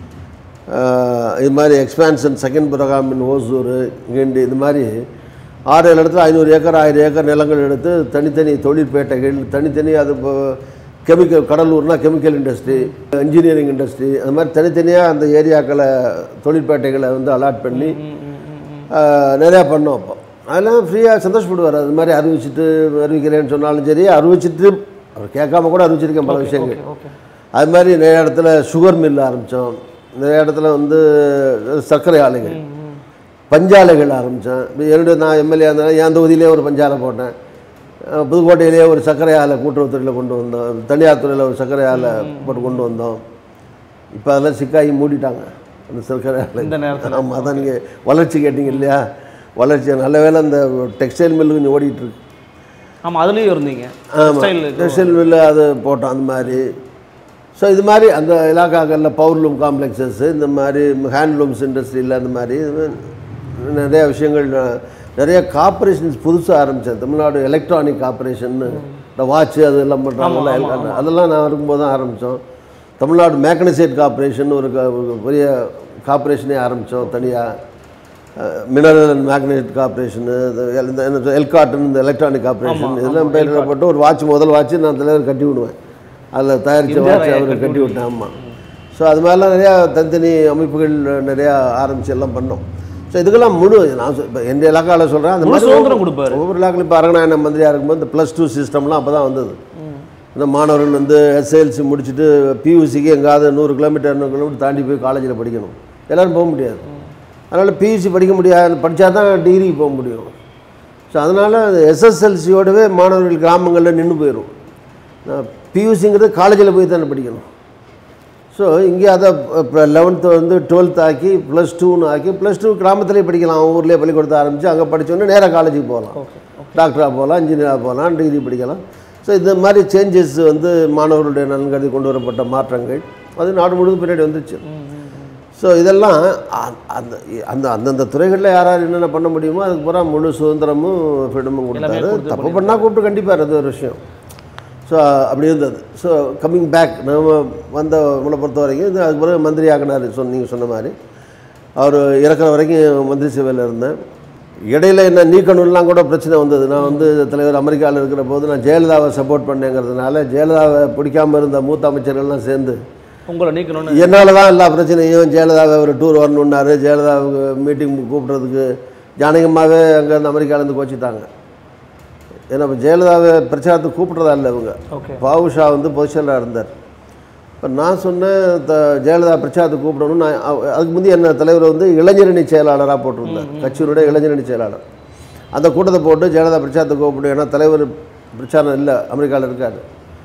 ஆஹ், இது மாதிரி எக்ஸ்பான்ஷன் செகண்ட் புரகாமின் ஓசூர் கிண்டி இது மாதிரி ஆறு ஏழு இடத்துல ஐநூறு ஏக்கர் ஆயிரம் ஏக்கர் நிலங்கள் எடுத்து தனித்தனி தொழிற்பேட்டைகள் தனித்தனி அது இப்போ கெமிக்கல் கடலூர்னா கெமிக்கல் இண்டஸ்ட்ரி இன்ஜினியரிங் இண்டஸ்ட்ரி அது மாதிரி தனித்தனியாக அந்த ஏரியாக்களை தொழிற்பேட்டைகளை வந்து அலாட் பண்ணி ஆஹ், நிறையா பண்ணோம் அப்போ அதெல்லாம் ஃப்ரீயாக சந்தோஷப்படுவார் அது மாதிரி அறிவிச்சிட்டு அறிவிக்கிறேன்னு சொன்னாலும் சரி அறிவிச்சிட்டு அவர் கேட்காம கூட அறிவிச்சிருக்கேன் பல விஷயங்கள் ஓகே அது மாதிரி நிறைய இடத்துல சுகர் மில் ஆரம்பித்தோம் நிறைய இடத்துல வந்து சர்க்கரை ஆலைகள் பஞ்சாலைகள் ஆரம்பித்தேன் என்னுடைய நான் எம்எல்ஏ இருந்தேன் என் தொகுதியிலே ஒரு பஞ்சாலை போட்டேன் அஹ் புதுக்கோட்டையிலேயே ஒரு சர்க்கரை ஆலை கூட்டுறவுத்துறையில் கொண்டு வந்தோம் தனியார் துறையில் ஒரு சர்க்கரை ஆலை போட்டு கொண்டு வந்தோம் இப்போ அதெல்லாம் சிக்காகி மூடிட்டாங்க அந்த சில்கர் இந்த நேரத்தில் ஆமாம் அதான் நீங்கள் வளர்ச்சி கேட்டிங்க இல்லையா வளர்ச்சி நல்ல வேளை அந்த டெக்ஸ்டைல் மில்லு கொஞ்சம் ஓடிட்டு இருக்கு ஆமா அதுலயும் இருந்தீங்க ஆமாம் ஸ்டைல் டெக்ஸ்டைல் மில்லு அது போட்டோம் அந்த மாதிரி ஸோ இது மாதிரி அந்த இலாக்காக்களில் பவர்லூம் காம்ப்ளெக்ஸஸ் இந்த மாதிரி ஹேண்ட்லூம்ஸ் இண்டஸ்ட்ரியில் அந்த மாதிரி இது மாதிரி நிறைய விஷயங்கள் நான் நிறைய கார்பரேஷன்ஸ் புதுசாக ஆரம்பித்தேன் தமிழ்நாடு எலக்ட்ரானிக் கார்பரேஷன் இந்த வாட்ச் அதெல்லாம் பண்ணுறாங்கல்ல அதெல்லாம் நான் இருக்கும்போது தான் ஆரம்பித்தோம் தமிழ்நாடு மேக்கனைசேட் கார்பரேஷன் ஒரு க- ஒரு பெரிய கார்பரேஷனே ஆரம்பித்தோம் தனியாக மினரல் அண்ட் மேக்னெட் கார்பரேஷனு இந்த எல்காட்டன் இந்த எலக்ட்ரானிக் கார்பரேஷன் இதெல்லாம் பேரில் போட்டு ஒரு வாட்ச் முதல் வாட்ச் நான் தலைவர் கட்டி விடுவேன் அதில் தயாரித்த வாட்ச் அவர் கட்டி விட்டேன் ஆமாம் ஸோ அது மாதிரிலாம் நிறையா தனித்தனி அமைப்புகள் நிறையா ஆரம்பிச்சு எல்லாம் பண்ணோம் ஸோ இதுக்கெல்லாம் முழு நான் சொ- இப்போ எந்த இலாக்காவில் சொல்கிறேன் அந்த முழு மாதிரி சுதந்திரம் கொடுப்பாரு ஒவ்வொரு இலாக்கில் இப்போ அரங்கநாயன மந்திரியாக இருக்கும்போது இந்த ப்ளஸ் டூ சிஸ்டம்லாம் அப்போ தான் வந்தது இந்த மாணவர்கள் வந்து எஸ்எல்சி முடிச்சுட்டு பியூசிக்கு எங்காவது நூறு கிலோமீட்டர் இரநூறு கிலோமீட்டர் தாண்டி போய் காலேஜில் படிக்கணும் எல்லோரும் போக முடியாது அதனால் பியூசி படிக்க முடியாது படித்தா தான் டிகிரிக்கு போக முடியும் ஸோ அதனால் எஸ்எஸ்எல்சியோடவே மாணவர்கள் கிராமங்களில் நின்று போயிடும் பியூசிங்கிறது காலேஜில் போய் தானே படிக்கணும் ஸோ இங்கே அதை இப்போ லெவன்த்து வந்து டுவெல்த் ஆக்கி ப்ளஸ் டூன்னு ஆக்கி ப்ளஸ் டூ கிராமத்திலே படிக்கலாம் அவன் ஊர்லேயே பள்ளிக்கூடத்தை ஆரம்பித்து அங்கே படித்தோன்னே நேராக காலேஜுக்கு போகலாம் ஓகே டாக்டராக போகலாம் இன்ஜினியராக போகலாம் டிகிரி படிக்கலாம் ஸோ இந்த மாதிரி சேஞ்சஸ் வந்து மாணவர்களுடைய நலன்கருதி கொண்டு வரப்பட்ட மாற்றங்கள் அது நாடு முழுவதும் பின்னாடி வந்துச்சு ஸோ இதெல்லாம் அ- அந்த அந்த அந்தந்த துறைகளில் யார் யார் என்னென்ன பண்ண முடியுமோ அதுக்கு பூரா முழு சுதந்திரமும் ஃப்ரீடமும் கொடுத்தாரு தப்பு பண்ணால் கூப்பிட்டு கண்டிப்பாக அது ஒரு விஷயம் ஸோ அப்படி இருந்தது ஸோ கம்மிங் பேக் நம்ம வந்த நம்மளை பொறுத்த வரைக்கும் இது அதுக்கு பிறகு மந்திரி ஆகினார் சொன்ன நீங்கள் சொன்ன மாதிரி அவர் இறக்குற வரைக்கும் மந்திரி சேவையில் இருந்தேன் இடையில என்ன நீக்கணும்லாம் கூட பிரச்சனை வந்தது நான் வந்து தலைவர் அமெரிக்காவில் இருக்கிற போது நான் ஜெயலலிதாவை சப்போர்ட் பண்ணேங்கிறதுனால ஜெயலலிதாவை பிடிக்காம இருந்த மூத்த அமைச்சர்கள்லாம் சேர்ந்து உங்களை நீக்கணும்னு என்னால் தான் எல்லா பிரச்சனையும் ஜெயலலிதாவை ஒரு டூர் வரணுன்னாரு ஜெயலலிதாவுக்கு மீட்டிங் கூப்பிட்றதுக்கு ஜானகமாகவே அங்கேருந்து அமெரிக்காலேருந்து கோச்சிட்டாங்க ஏன்னா இப்போ ஜெயலலிதாவை பிரச்சாரத்துக்கு கூப்பிட்றதா இல்லை இவங்க ஓகே பாவுஷா வந்து பொசிஷனில் இருந்தார் இப்போ நான் சொன்னேன் த ஜெயலலிதா பிரச்சாரத்துக்கு கூப்பிடணும் நான் அவ- அதுக்கு முந்தைய என்ன தலைவர் வந்து இளைஞரணி செயலாளராக போட்டிருந்தார் கட்சியினுடைய இளைஞரணி செயலாளர் அந்த கூட்டத்தை போட்டு ஜெயலலிதா பிரச்சாரத்துக்கு கூப்பிடு ஏன்னா தலைவர் பிரச்சாரம் இல்லை அமெரிக்காவில் இருக்காரு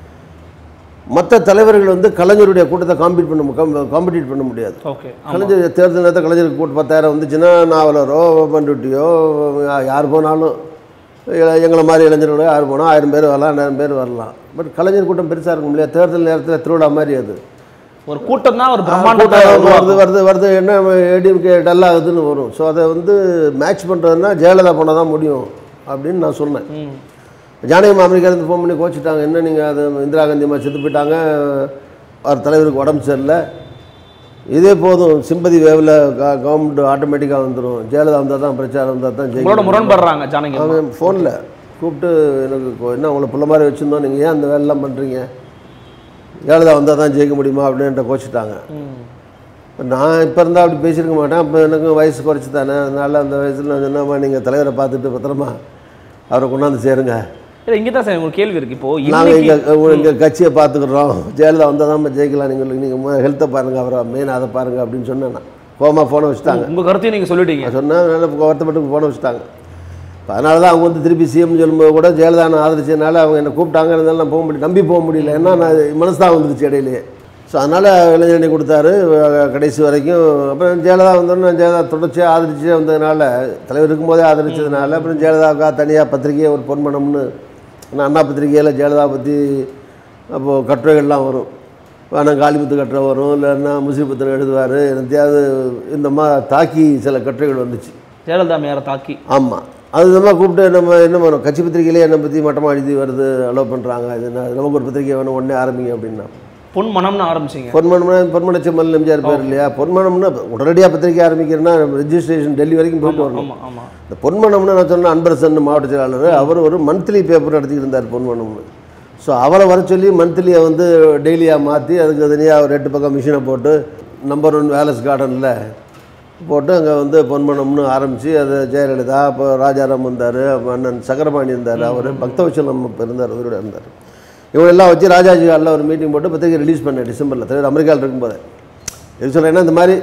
மற்ற தலைவர்கள் வந்து கலைஞருடைய கூட்டத்தை காம்பீட் பண்ண காம்படிட் பண்ண முடியாது ஓகே கலைஞர் தேர்தல் நேரத்தில் கலைஞருக்கு கூட்டு பத்தாயிரம் வந்துச்சுன்னா நாவலரோ பண்டுட்டியோ யார் போனாலும் இள- எங்களை மாதிரி இளைஞர்களோ யார் போனால் ஆயிரம் பேர் வரலாம் ரெண்டாயிரம் பேர் வரலாம் பட் கலைஞர் கூட்டம் பெருசாக இருக்கும் இல்லையா தேர்தல் நேரத்தில் திருவிழா மாதிரி அது ஒரு கூட்டம் தான் ஒரு கூட்டம் பிரம்மாண்டத்தை வருது வருது வருது என்ன ஏடிஎம்கே டல் ஆகுதுன்னு வரும் ஸோ அதை வந்து மேட்ச் பண்ணுறதுன்னா ஜெயலலிதா போனால் தான் முடியும் அப்படின்னு நான் சொன்னேன் ம் ஜானகி அமெரிக்காலேருந்து ஃபோன் பண்ணி கோச்சிட்டாங்க என்ன நீங்கள் அது இந்திரா காந்தி அம்மா செத்து போயிட்டாங்க அவர் தலைவருக்கு உடம்பு சரியில்லை இதே போதும் சிம்பதி வேவில் கவர்மெண்ட் ஆட்டோமேட்டிக்காக வந்துடும் ஜெயலலிதா வந்தால் தான் பிரச்சாரம் வந்தால் தான் உங்களோட ஜெயிக்கும் முரண்படுறாங்க ஜானகி அம்மா. அவன் ஃபோனில் கூப்பிட்டு எனக்கு கொ- என்ன உங்களை பிள்ளை மாதிரி வச்சுருந்தோம் நீங்கள் ஏன் அந்த வேலைலாம் பண்ணுறீங்க ஜெயலலிதா வந்தால் தான் ஜெயிக்க முடியுமா அப்படின்ட்டு கோச்சிட்டாங்க ம் இப்ப நான் இப்போ இருந்தால் அப்படி பேசியிருக்க மாட்டேன் அப்போ எனக்கு வயசு குறைச்சி தானே அதனால் அந்த வயசில் நான் சொன்னம்மா நீங்கள் தலைவரை பார்த்துட்டு பத்திரமா அவரை கொண்டாந்து சேருங்க இல்லை இங்கே தான் சார் உங்களுக்கு கேள்வி இருக்கு இப்போ நாங்கள் இன்னைக்கு எங்கள் எங்கள் கட்சியை பார்த்துக்குறோம் ஜெயலலிதா வந்தால் தான் ஜெயிக்கலாம் நீங்கள் நீங்கள் ஹெல்த்தை பாருங்கள் அவரை மெயின் அதை பாருங்கள் அப்படின்னு சொன்னேன் நான் கோமா ஃபோனை வச்சுட்டாங்க உங்க கருத்தையும் நீங்க சொல்லிட்டீங்க நான் சொன்னேன் நல்ல வருத்தப்பட்டு ஃபோனை வச்சுட்டாங்க இப்போ அதனால தான் அவங்க வந்து திருப்பி சிஎம் சொல்லும்போது கூட ஜெயலலிதா நான் ஆதரிச்சதுனால அவங்க என்னை கூப்பிட்டாங்க இருந்தாலும் நான் போக முடியல நம்பி போக முடியல ஏன்னா நான் மனசு தான் வந்துருச்சு இடையிலேயே ஸோ அதனால் இளைஞரணி கொடுத்தாரு அஹ் கடைசி வரைக்கும் அப்புறம் ஜெயலலிதா வந்தோன்னே நான் ஜெயலலிதா தொடர்ச்சியாக ஆதரிச்சே வந்ததுனால தலைவர் இருக்கும்போதே ஆதரிச்சதுனால அப்புறம் ஜெயலலிதாவுக்கா தனியாக பத்திரிகையை ஒரு பொன்மனம்னு நான் அண்ணா பத்திரிகையில் ஜெயலலிதா பற்றி அப்போது கட்டுரைகள்லாம் வரும் வேணாம் காளிமுத்து கட்டுரை வரும் இல்லைன்னா முசிபத்தில் எழுதுவார் என்னத்தையாவது இந்த மாதிரி தாக்கி சில கட்டுரைகள் வந்துச்சு ஜெயலலிதா மேல தாக்கி ஆமாம் அது நம்ம கூப்பிட்டு நம்ம என்ன பண்ணோம் கட்சி பத்திரிகையிலே என்னை பற்றி மட்டமாக எழுதி வருது அலோவ் பண்ணுறாங்க இது என்ன நமக்கு ஒரு பத்திரிகை வேணும் உடனே ஆரம்பிங்க அப்படின்னா பொன் மனம்னு ஆரம்பிச்சீங்க பொன்மனம்னா பொன்மன செம்மல் எம்ஜிஆர் பேர் இல்லையா பொன்மனம்னா உடனடியாக பத்திரிகை ஆரம்பிக்கிறேன்னா ரெஜிஸ்ட்ரேஷன் டெல்லி வரைக்கும் போயிட்டு வரணும் ஆமா ஆமா இந்த பொன்மனம்னு நான் சொன்ன அன்பரசன் மாவட்ட செயலாளர் அவர் ஒரு மந்த்லி பேப்பர் நடத்திட்டு இருந்தார் பொன்மனம்னு ஸோ அவரை வர சொல்லி மந்த்லியை வந்து டெய்லியாக மாற்றி அதுக்கு தனியாக ஒரு எட்டு பக்கம் மிஷினை போட்டு நம்பர் ஒன் வேலஸ் கார்டனில் போட்டு அங்கே வந்து பொன்மனம்னு ஆரம்பித்து அது ஜெயலலிதா அப்போ ராஜாராம் வந்தார் அண்ணன் சக்கரபாணி இருந்தார் அவர் பக்தவச்சலம் இப்போ இருந்தார் அவரோட இருந்தார் இவங்க எல்லாம் வச்சு ராஜாஜி ஹாலில் ஒரு மீட்டிங் போட்டு பத்திரிக்கை ரிலீஸ் பண்ணேன் டிசம்பரில் தலைவர் அமெரிக்காவில் இருக்கும்போது எது சொல்கிறேன்னா இந்த மாதிரி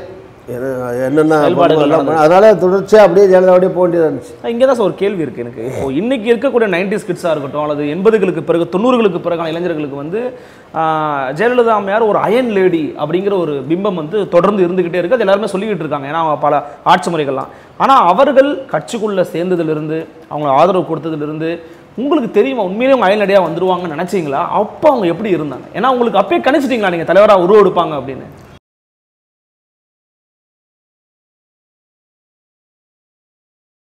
என்ன என்னென்ன செயல்பாடுகள் பண்ணுவாங்க, அதனால தொடர்ச்சியாக அப்படியே ஜெயலலிதா அப்படியே போக வேண்டியதாக இருந்துச்சு இங்கே தான் சார் ஒரு கேள்வி இருக்குது எனக்கு இப்போ இன்னைக்கு இருக்கக்கூடிய நைன்டிஸ் கிட்ஸாக இருக்கட்டும் அல்லது எண்பதுகளுக்கு பிறகு தொண்ணூறுகளுக்கு பிறகான இளைஞர்களுக்கு வந்து ஆஹ், ஜெயலலிதா அம்மையார் ஒரு அயன் லேடி அப்படிங்கிற ஒரு பிம்பம் வந்து தொடர்ந்து இருந்துகிட்டே இருக்கு அது எல்லாருமே சொல்லிக்கிட்டு இருக்காங்க ஏன்னா அவங்க பல ஆட்சி முறைகள்லாம் ஆனால் அவர்கள் கட்சிக்குள்ளே சேர்ந்ததிலிருந்து அவங்க ஆதரவு கொடுத்ததிலிருந்து உங்களுக்கு தெரியுமா உண்மையிலேயே அவங்க அயல் நடியாக வந்துருவாங்கன்னு நினைச்சீங்களா அப்போ அவங்க எப்படி இருந்தாங்க ஏன்னா உங்களுக்கு அப்பயே கணிச்சிட்டீங்களா நீங்கள் தலைவராக உருவெடுப்பாங்க அப்படின்னு